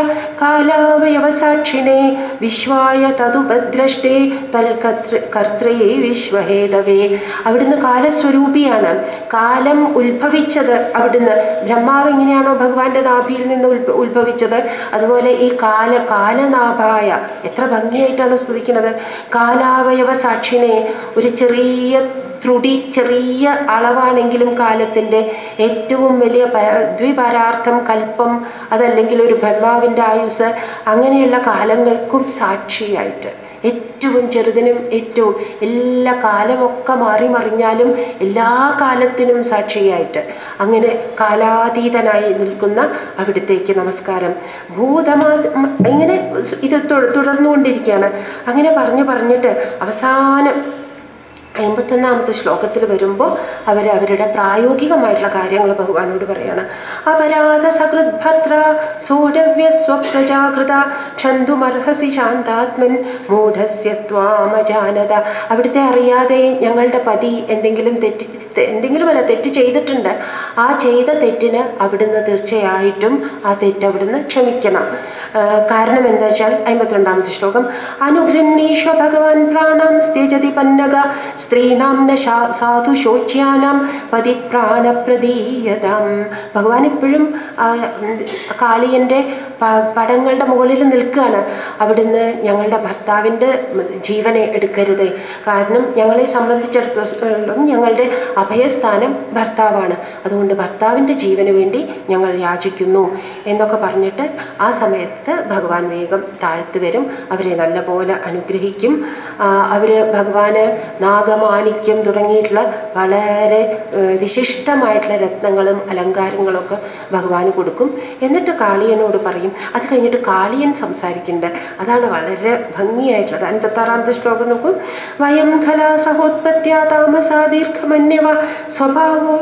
കാലാവയവസാക്ഷിണേ വിശ്വായ തതുപദ്രഷ്ടേ തൽകർത്തൃ കർത്തൃ വിശ്വഹേതവേ അവിടുന്ന് കാലസ്വരൂപിയാണ് കാലം ഉത്ഭവിച്ചത് അവിടുന്ന് ബ്രഹ്മാവ് എങ്ങനെയാണോ ഭഗവാന്റെ നാഭിയിൽ നിന്ന് ഉത്ഭ- ഉത്ഭവിച്ചത് അതുപോലെ ഈ കാല കാലനാഭായ എത്ര ഭംഗിയായിട്ടാണ് സ്തുതിക്കുന്നത് കാലാവയവ സാക്ഷിനെ ഒരു ചെറിയ ത്രുടി ചെറിയ അളവാണെങ്കിലും കാലത്തിൻ്റെ ഏറ്റവും വലിയ പ- ദ്വിപരാർത്ഥം കൽപ്പം അതല്ലെങ്കിൽ ഒരു ബ്രഹ്മാവിൻ്റെ ആയുസ് അങ്ങനെയുള്ള കാലങ്ങൾക്കും സാക്ഷിയായിട്ട് ഏറ്റവും ചെറുതിനും ഏറ്റവും എല്ലാ കാലമൊക്കെ മാറി മറിഞ്ഞാലും എല്ലാ കാലത്തിനും സാക്ഷിയായിട്ട് അങ്ങനെ കാലാതീതനായി നിൽക്കുന്ന അവിടത്തേക്ക് നമസ്കാരം ഭൂതമാ ഇങ്ങനെ ഇത് തു- തുടർന്നുകൊണ്ടിരിക്കുകയാണ് അങ്ങനെ പറഞ്ഞു പറഞ്ഞിട്ട് അവസാനം അമ്പത്തൊന്നാമത്തെ ശ്ലോകത്തിൽ വരുമ്പോൾ അവർ അവരുടെ പ്രായോഗികമായിട്ടുള്ള കാര്യങ്ങൾ ഭഗവാനോട് പറയാണ് അപരാധ സകൃത് ഭദ്ര സോഢവ്യ സ്വപ്രജാകൃത ക്ഷന്തുമർഹസി ശാന്താത്മൻ മൂഢസ്യ ത്വാമജാനത അവിടുത്തെ അറിയാതെ ഞങ്ങളുടെ പതി എന്തെങ്കിലും തെറ്റ് തെ- എന്തെങ്കിലുമല്ല തെറ്റ് ചെയ്തിട്ടുണ്ട് ആ ചെയ്ത തെറ്റിന് അവിടുന്ന് തീർച്ചയായിട്ടും ആ തെറ്റ് അവിടുന്ന് ക്ഷമിക്കണം ആ, കാരണം എന്താ വെച്ചാൽ അമ്പത്തിരണ്ടാമത്തെ ശ്ലോകം അനുഗൃഹീഷ്വ ഭഗവാൻ പ്രാണം സ്ത്യജതി പന്നക സ്ത്രീണാം ന ശാ- സാധു ശോച്യാനാം പതി പ്രാണപ്രദീയതാം ഭഗവാൻ എപ്പോഴും ആ, ഉം, കാളിയൻ്റെ പ- പടങ്ങളുടെ മുകളിൽ നിൽക്കുകയാണ് അവിടുന്ന് ഞങ്ങളുടെ ഭർത്താവിൻ്റെ ജീവനെ എടുക്കരുത് കാരണം ഞങ്ങളെ സംബന്ധിച്ചിടത്തോളം ഞങ്ങളുടെ അഭയസ്ഥാനം ഭർത്താവാണ് അതുകൊണ്ട് ഭർത്താവിൻ്റെ ജീവന് വേണ്ടി ഞങ്ങൾ യാചിക്കുന്നു എന്നൊക്കെ പറഞ്ഞിട്ട് ആ സമയത്ത് ഭഗവാൻ വേഗം താഴ്ത്തു വരും അവരെ നല്ലപോലെ അനുഗ്രഹിക്കും അവർ ഭഗവാന് നാഗമാണിക്യം തുടങ്ങിയിട്ടുള്ള വളരെ ഏഹ്, വിശിഷ്ടമായിട്ടുള്ള രത്നങ്ങളും അലങ്കാരങ്ങളൊക്കെ ഭഗവാന് കൊടുക്കും എന്നിട്ട് കാളിയനോട് പറയും അത് കഴിഞ്ഞിട്ട് കാളിയൻ സംസാരിക്കുന്നുണ്ട് അതാണ് വളരെ ഭംഗിയായിട്ടുള്ളത് അൻപത്താറാമത്തെ ശ്ലോകം നോക്കും വയം ഖലാ സഹോത്പത്യ താമസാ ദീർഘമന്യവ സ്വഭാവോ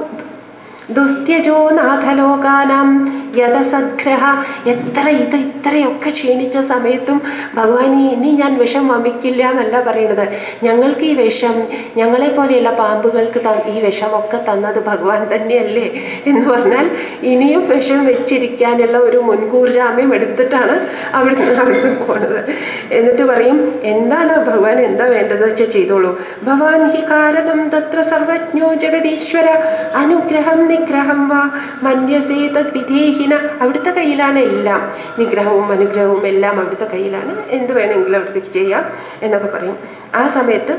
ദുസ്ത്യജോ നാഥലോകാനാം യഥസദ്ഗ്രഹ എത്ര ഇത് ഇത്രയൊക്കെ ക്ഷീണിച്ച സമയത്തും ഭഗവാൻ ഈ- ഇനി ഞാൻ വിഷം വമിക്കില്ല എന്നല്ല പറയണത് ഞങ്ങൾക്ക് ഈ വിഷം ഞങ്ങളെ പോലെയുള്ള പാമ്പുകൾക്ക് ത- ഈ വിഷമൊക്കെ തന്നത് ഭഗവാൻ തന്നെയല്ലേ എന്ന് പറഞ്ഞാൽ ഇനിയും വിഷം വെച്ചിരിക്കാനുള്ള ഒരു മുൻകൂർ ജാമ്യം എടുത്തിട്ടാണ് അവിടുന്ന് അവിടുന്ന് പോണത് എന്നിട്ട് പറയും എന്താണ് ഭഗവാൻ എന്താ വേണ്ടത് വെച്ചാൽ ചെയ്തോളൂ ഭവാൻ ഹി കാരണം തത്ര സർവജ്ഞോ ജഗദീശ്വര അനുഗ്രഹം നിഗ്രഹം വാ മന്യസേ തദ് വിധേഹിന അവിടുത്തെ കയ്യിലാണ് എല്ലാം നിഗ്രഹവും അനുഗ്രഹവും എല്ലാം അവിടുത്തെ കയ്യിലാണ് എന്ത് വേണമെങ്കിലും അവിടുത്തേക്ക് ചെയ്യാം എന്നൊക്കെ പറയും ആ സമയത്ത്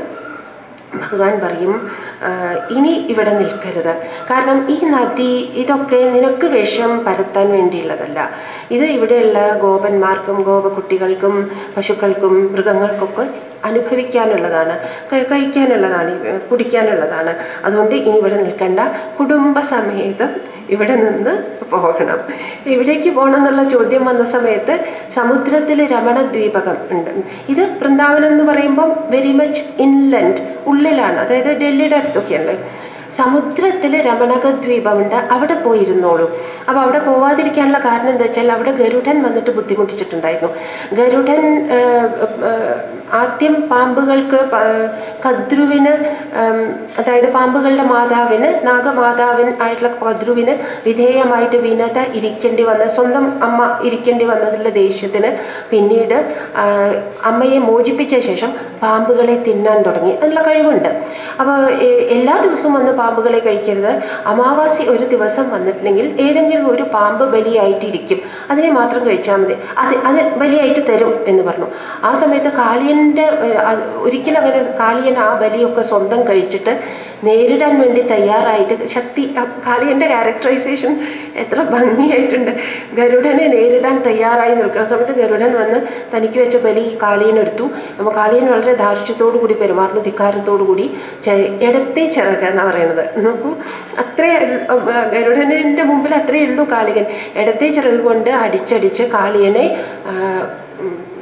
ഭഗവാൻ പറയും "ആ, ഇനി ഇവിടെ നിൽക്കരുത് കാരണം ഈ നദി ഇതൊക്കെ നിനക്ക് വിഷം പരത്താൻ വേണ്ടിയുള്ളതല്ല ഇത് ഇവിടെയുള്ള ഗോപന്മാർക്കും ഗോപകുട്ടികൾക്കും പശുക്കൾക്കും മൃഗങ്ങൾക്കൊക്കെ അനുഭവിക്കാനുള്ളതാണ് ക- കഴിക്കാനുള്ളതാണ് ഇവ- കുടിക്കാനുള്ളതാണ് അതുകൊണ്ട് ഇനി ഇവിടെ നിൽക്കേണ്ട കുടുംബസമേതം ഇവിടെ നിന്ന് പോകണം എവിടേക്ക് പോകണം എന്നുള്ള ചോദ്യം വന്ന സമയത്ത് സമുദ്രത്തിൽ രമണ ദ്വീപകം ഉണ്ട് ഇത് വൃന്ദാവനം എന്ന് പറയുമ്പം വെരി മച്ച് ഇൻലൻഡ് ഉള്ളിലാണ് അതായത് ഡൽഹിയുടെ അടുത്തൊക്കെയല്ലേ സമുദ്രത്തിൽ രമണക ദ്വീപമുണ്ട് അവിടെ പോയിരുന്നോളൂ അപ്പോൾ അവിടെ പോവാതിരിക്കാനുള്ള കാരണം എന്താ വെച്ചാൽ അവിടെ ഗരുഡൻ വന്നിട്ട് ബുദ്ധിമുട്ടിച്ചിട്ടുണ്ടായിരുന്നു ഗരുഡൻ ആ, ആ, ആദ്യം പാമ്പുകൾക്ക് പ- കദ്രുവിന് ഉം, അതായത് പാമ്പുകളുടെ മാതാവിന് നാഗമാതാവിൻ ആയിട്ടുള്ള കദ്രുവിന് വിധേയമായിട്ട് വിനത ഇരിക്കേണ്ടി വന്ന സ്വന്തം അമ്മ ഇരിക്കേണ്ടി വന്നതിലുള്ള ദേഷ്യത്തിന് പിന്നീട് ആ, അമ്മയെ മോചിപ്പിച്ച ശേഷം പാമ്പുകളെ തിന്നാൻ തുടങ്ങി അതിനുള്ള കഴിവുണ്ട് അപ്പോൾ എല്ലാ ദിവസവും വന്ന് പാമ്പുകളെ കഴിക്കരുത് അമാവാസി ഒരു ദിവസം വന്നിട്ടുണ്ടെങ്കിൽ ഏതെങ്കിലും ഒരു പാമ്പ് ബലിയായിട്ടിരിക്കും അതിനെ മാത്രം കഴിച്ചാൽ മതി അത് അത് ബലിയായിട്ട് തരും എന്ന് പറഞ്ഞു ആ സമയത്ത് കാളിയൻ്റെ ഏഹ്, അത് ഒരിക്കലും അങ്ങനെ കാളിയൻ ആ ബലിയൊക്കെ സ്വന്തം കഴിച്ചിട്ട് നേരിടാൻ വേണ്ടി തയ്യാറായിട്ട് ശക്തി ആ കാളിയൻ്റെ ക്യാരക്ടറൈസേഷൻ എത്ര ഭംഗിയായിട്ടുണ്ട് ഗരുഡനെ നേരിടാൻ തയ്യാറായി നിൽക്കുന്ന സമയത്ത് ഗരുഡൻ വന്ന് തനിക്ക് വെച്ച ബലി ഈ കാളിയൻ എടുത്തു അപ്പോൾ കാളിയൻ വളരെ ധാർഷ്ട്യത്തോടു കൂടി പെരുമാറുന്നു ധിക്കാരത്തോടു കൂടി ചെ- ഇടത്തെ ചിറക് എന്നാണ് പറയുന്നത് നോക്കൂ അത്രേ ഗരുഡൻ്റെ മുമ്പിൽ അത്രയേ ഉള്ളൂ കാളികൻ ഇടത്തെ ചിറക് കൊണ്ട് അടിച്ചടിച്ച് കാളിയനെ ആ, ഉം,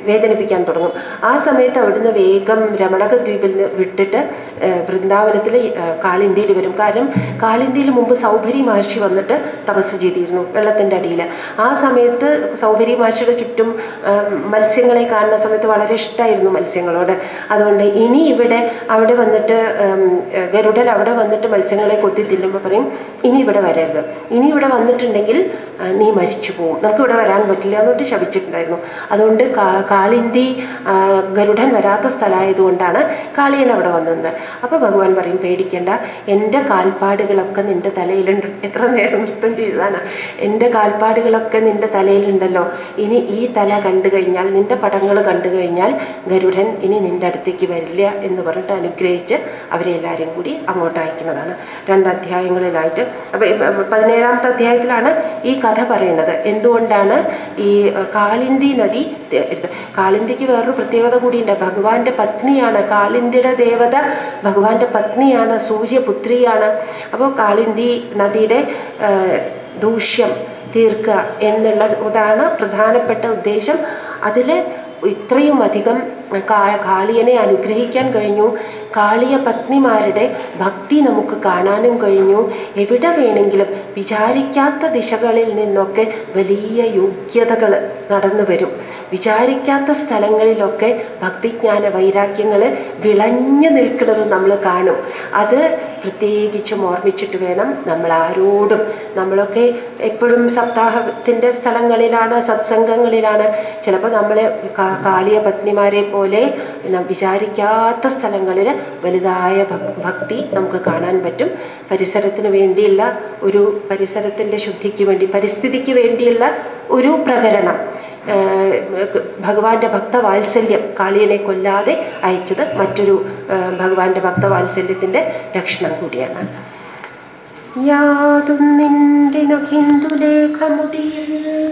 വേദനിപ്പിക്കാൻ തുടങ്ങും ആ സമയത്ത് അവിടുന്ന് വേഗം രമണക ദ്വീപിൽ നിന്ന് വിട്ടിട്ട് ഏഹ്, വൃന്ദാവനത്തിൽ ഏഹ്, കാളിന്തിയിൽ വരും കാരണം കാളിന്തിയിൽ മുമ്പ് സൗഭരി മഹർഷി വന്നിട്ട് തപസ് ചെയ്തിരുന്നു വെള്ളത്തിൻ്റെ അടിയിൽ ആ സമയത്ത് സൗഭരി മഹർഷിയുടെ ചുറ്റും ഏഹ്, മത്സ്യങ്ങളെ കാണുന്ന സമയത്ത് വളരെ ഇഷ്ടമായിരുന്നു മത്സ്യങ്ങളോട് അതുകൊണ്ട് ഇനി ഇവിടെ അവിടെ വന്നിട്ട് ഉം, ഗരുഡൻ അവിടെ വന്നിട്ട് മത്സ്യങ്ങളെ കൊത്തി തിന്നുമ്പോൾ പറയും ഇനി ഇവിടെ വരരുത് ഇനി ഇവിടെ വന്നിട്ടുണ്ടെങ്കിൽ ആ, നീ മരിച്ചു പോകും നമുക്ക് ഇവിടെ വരാൻ പറ്റില്ല എന്നിട്ട് ശപിച്ചിട്ടുണ്ടായിരുന്നു അതുകൊണ്ട് കാ- കാളിന്തി ആ, ഗരുഡൻ വരാത്ത സ്ഥലമായതുകൊണ്ടാണ് കാളിയൻ അവിടെ വന്നത് അപ്പോൾ ഭഗവാൻ പറയും പേടിക്കേണ്ട എൻ്റെ കാൽപ്പാടുകളൊക്കെ നിൻ്റെ തലയിലുണ്ട് എത്ര നേരം നൃത്തം ചെയ്തതാണ് എൻ്റെ കാൽപ്പാടുകളൊക്കെ നിൻ്റെ തലയിലുണ്ടല്ലോ ഇനി ഈ തല കണ്ടു കഴിഞ്ഞാൽ നിൻ്റെ പടങ്ങൾ കണ്ടു കഴിഞ്ഞാൽ ഗരുഡൻ ഇനി നിൻ്റെ അടുത്തേക്ക് വരില്ല എന്ന് പറഞ്ഞിട്ട് അനുഗ്രഹിച്ച് അവരെ എല്ലാവരെയും കൂടി അങ്ങോട്ട് അയക്കുന്നതാണ് രണ്ട് അധ്യായങ്ങളിലായിട്ട് അപ്പോൾ പതിനേഴാമത്തെ അധ്യായത്തിലാണ് ഈ കഥ പറയുന്നത് എന്തുകൊണ്ടാണ് ഈ അഹ്, കാളിന്തി നദി തെ- എടുത്തത് കാളിന്തിക്ക് വേറൊരു പ്രത്യേകത കൂടിയുണ്ട് ഭഗവാന്റെ പത്നിയാണ് കാളിന്തിയുടെ ദേവത ഭഗവാന്റെ പത്നിയാണ് സൂര്യപുത്രിയാണ് അപ്പോൾ കാളിന്തി നദിയുടെ ആഹ്, ദൂഷ്യം തീർക്കുക എന്നുള്ള ഇതാണ് പ്രധാനപ്പെട്ട ഉദ്ദേശം അതിൽ ഇത്രയും അധികം കാ- കാളിയനെ അനുഗ്രഹിക്കാൻ കഴിഞ്ഞു കാളിയ പത്നിമാരുടെ ഭക്തി നമുക്ക് കാണാനും കഴിഞ്ഞു എവിടെ വേണമെങ്കിലും വിചാരിക്കാത്ത ദിശകളിൽ നിന്നൊക്കെ വലിയ യോഗ്യതകൾ നടന്നു വരും വിചാരിക്കാത്ത സ്ഥലങ്ങളിലൊക്കെ ഭക്തിജ്ഞാന വൈരാഗ്യങ്ങൾ വിളഞ്ഞു നിൽക്കുന്നത് നമ്മൾ കാണും അത് പ്രത്യേകിച്ചും ഓർമ്മിച്ചിട്ട് വേണം നമ്മൾ ആരോടും നമ്മളൊക്കെ എപ്പോഴും സപ്താഹത്തിൻ്റെ സ്ഥലങ്ങളിലാണ് സത്സംഗങ്ങളിലാണ് ചിലപ്പോൾ നമ്മൾ കാ- കാളിയ പത്നിമാരെ പോലെ ന- വിചാരിക്കാത്ത സ്ഥലങ്ങളിൽ വലുതായ ഭക്- ഭക്തി നമുക്ക് കാണാൻ പറ്റും പരിസരത്തിന് വേണ്ടിയുള്ള ഒരു പരിസരത്തിൻ്റെ ശുദ്ധിക്ക് വേണ്ടി പരിസ്ഥിതിക്ക് വേണ്ടിയുള്ള ഒരു പ്രകരണം ഏഹ് ഭഗവാന്റെ ഭക്തവാത്സല്യം കാളിയനെ കൊല്ലാതെ അയച്ചത് മറ്റൊരു ഏഹ് ഭഗവാന്റെ ഭക്തവാത്സല്യത്തിൻ്റെ ലക്ഷണം കൂടിയാണ് യാതും നിന്റെ ഹിന്ദുലേഖമുടിയിൽ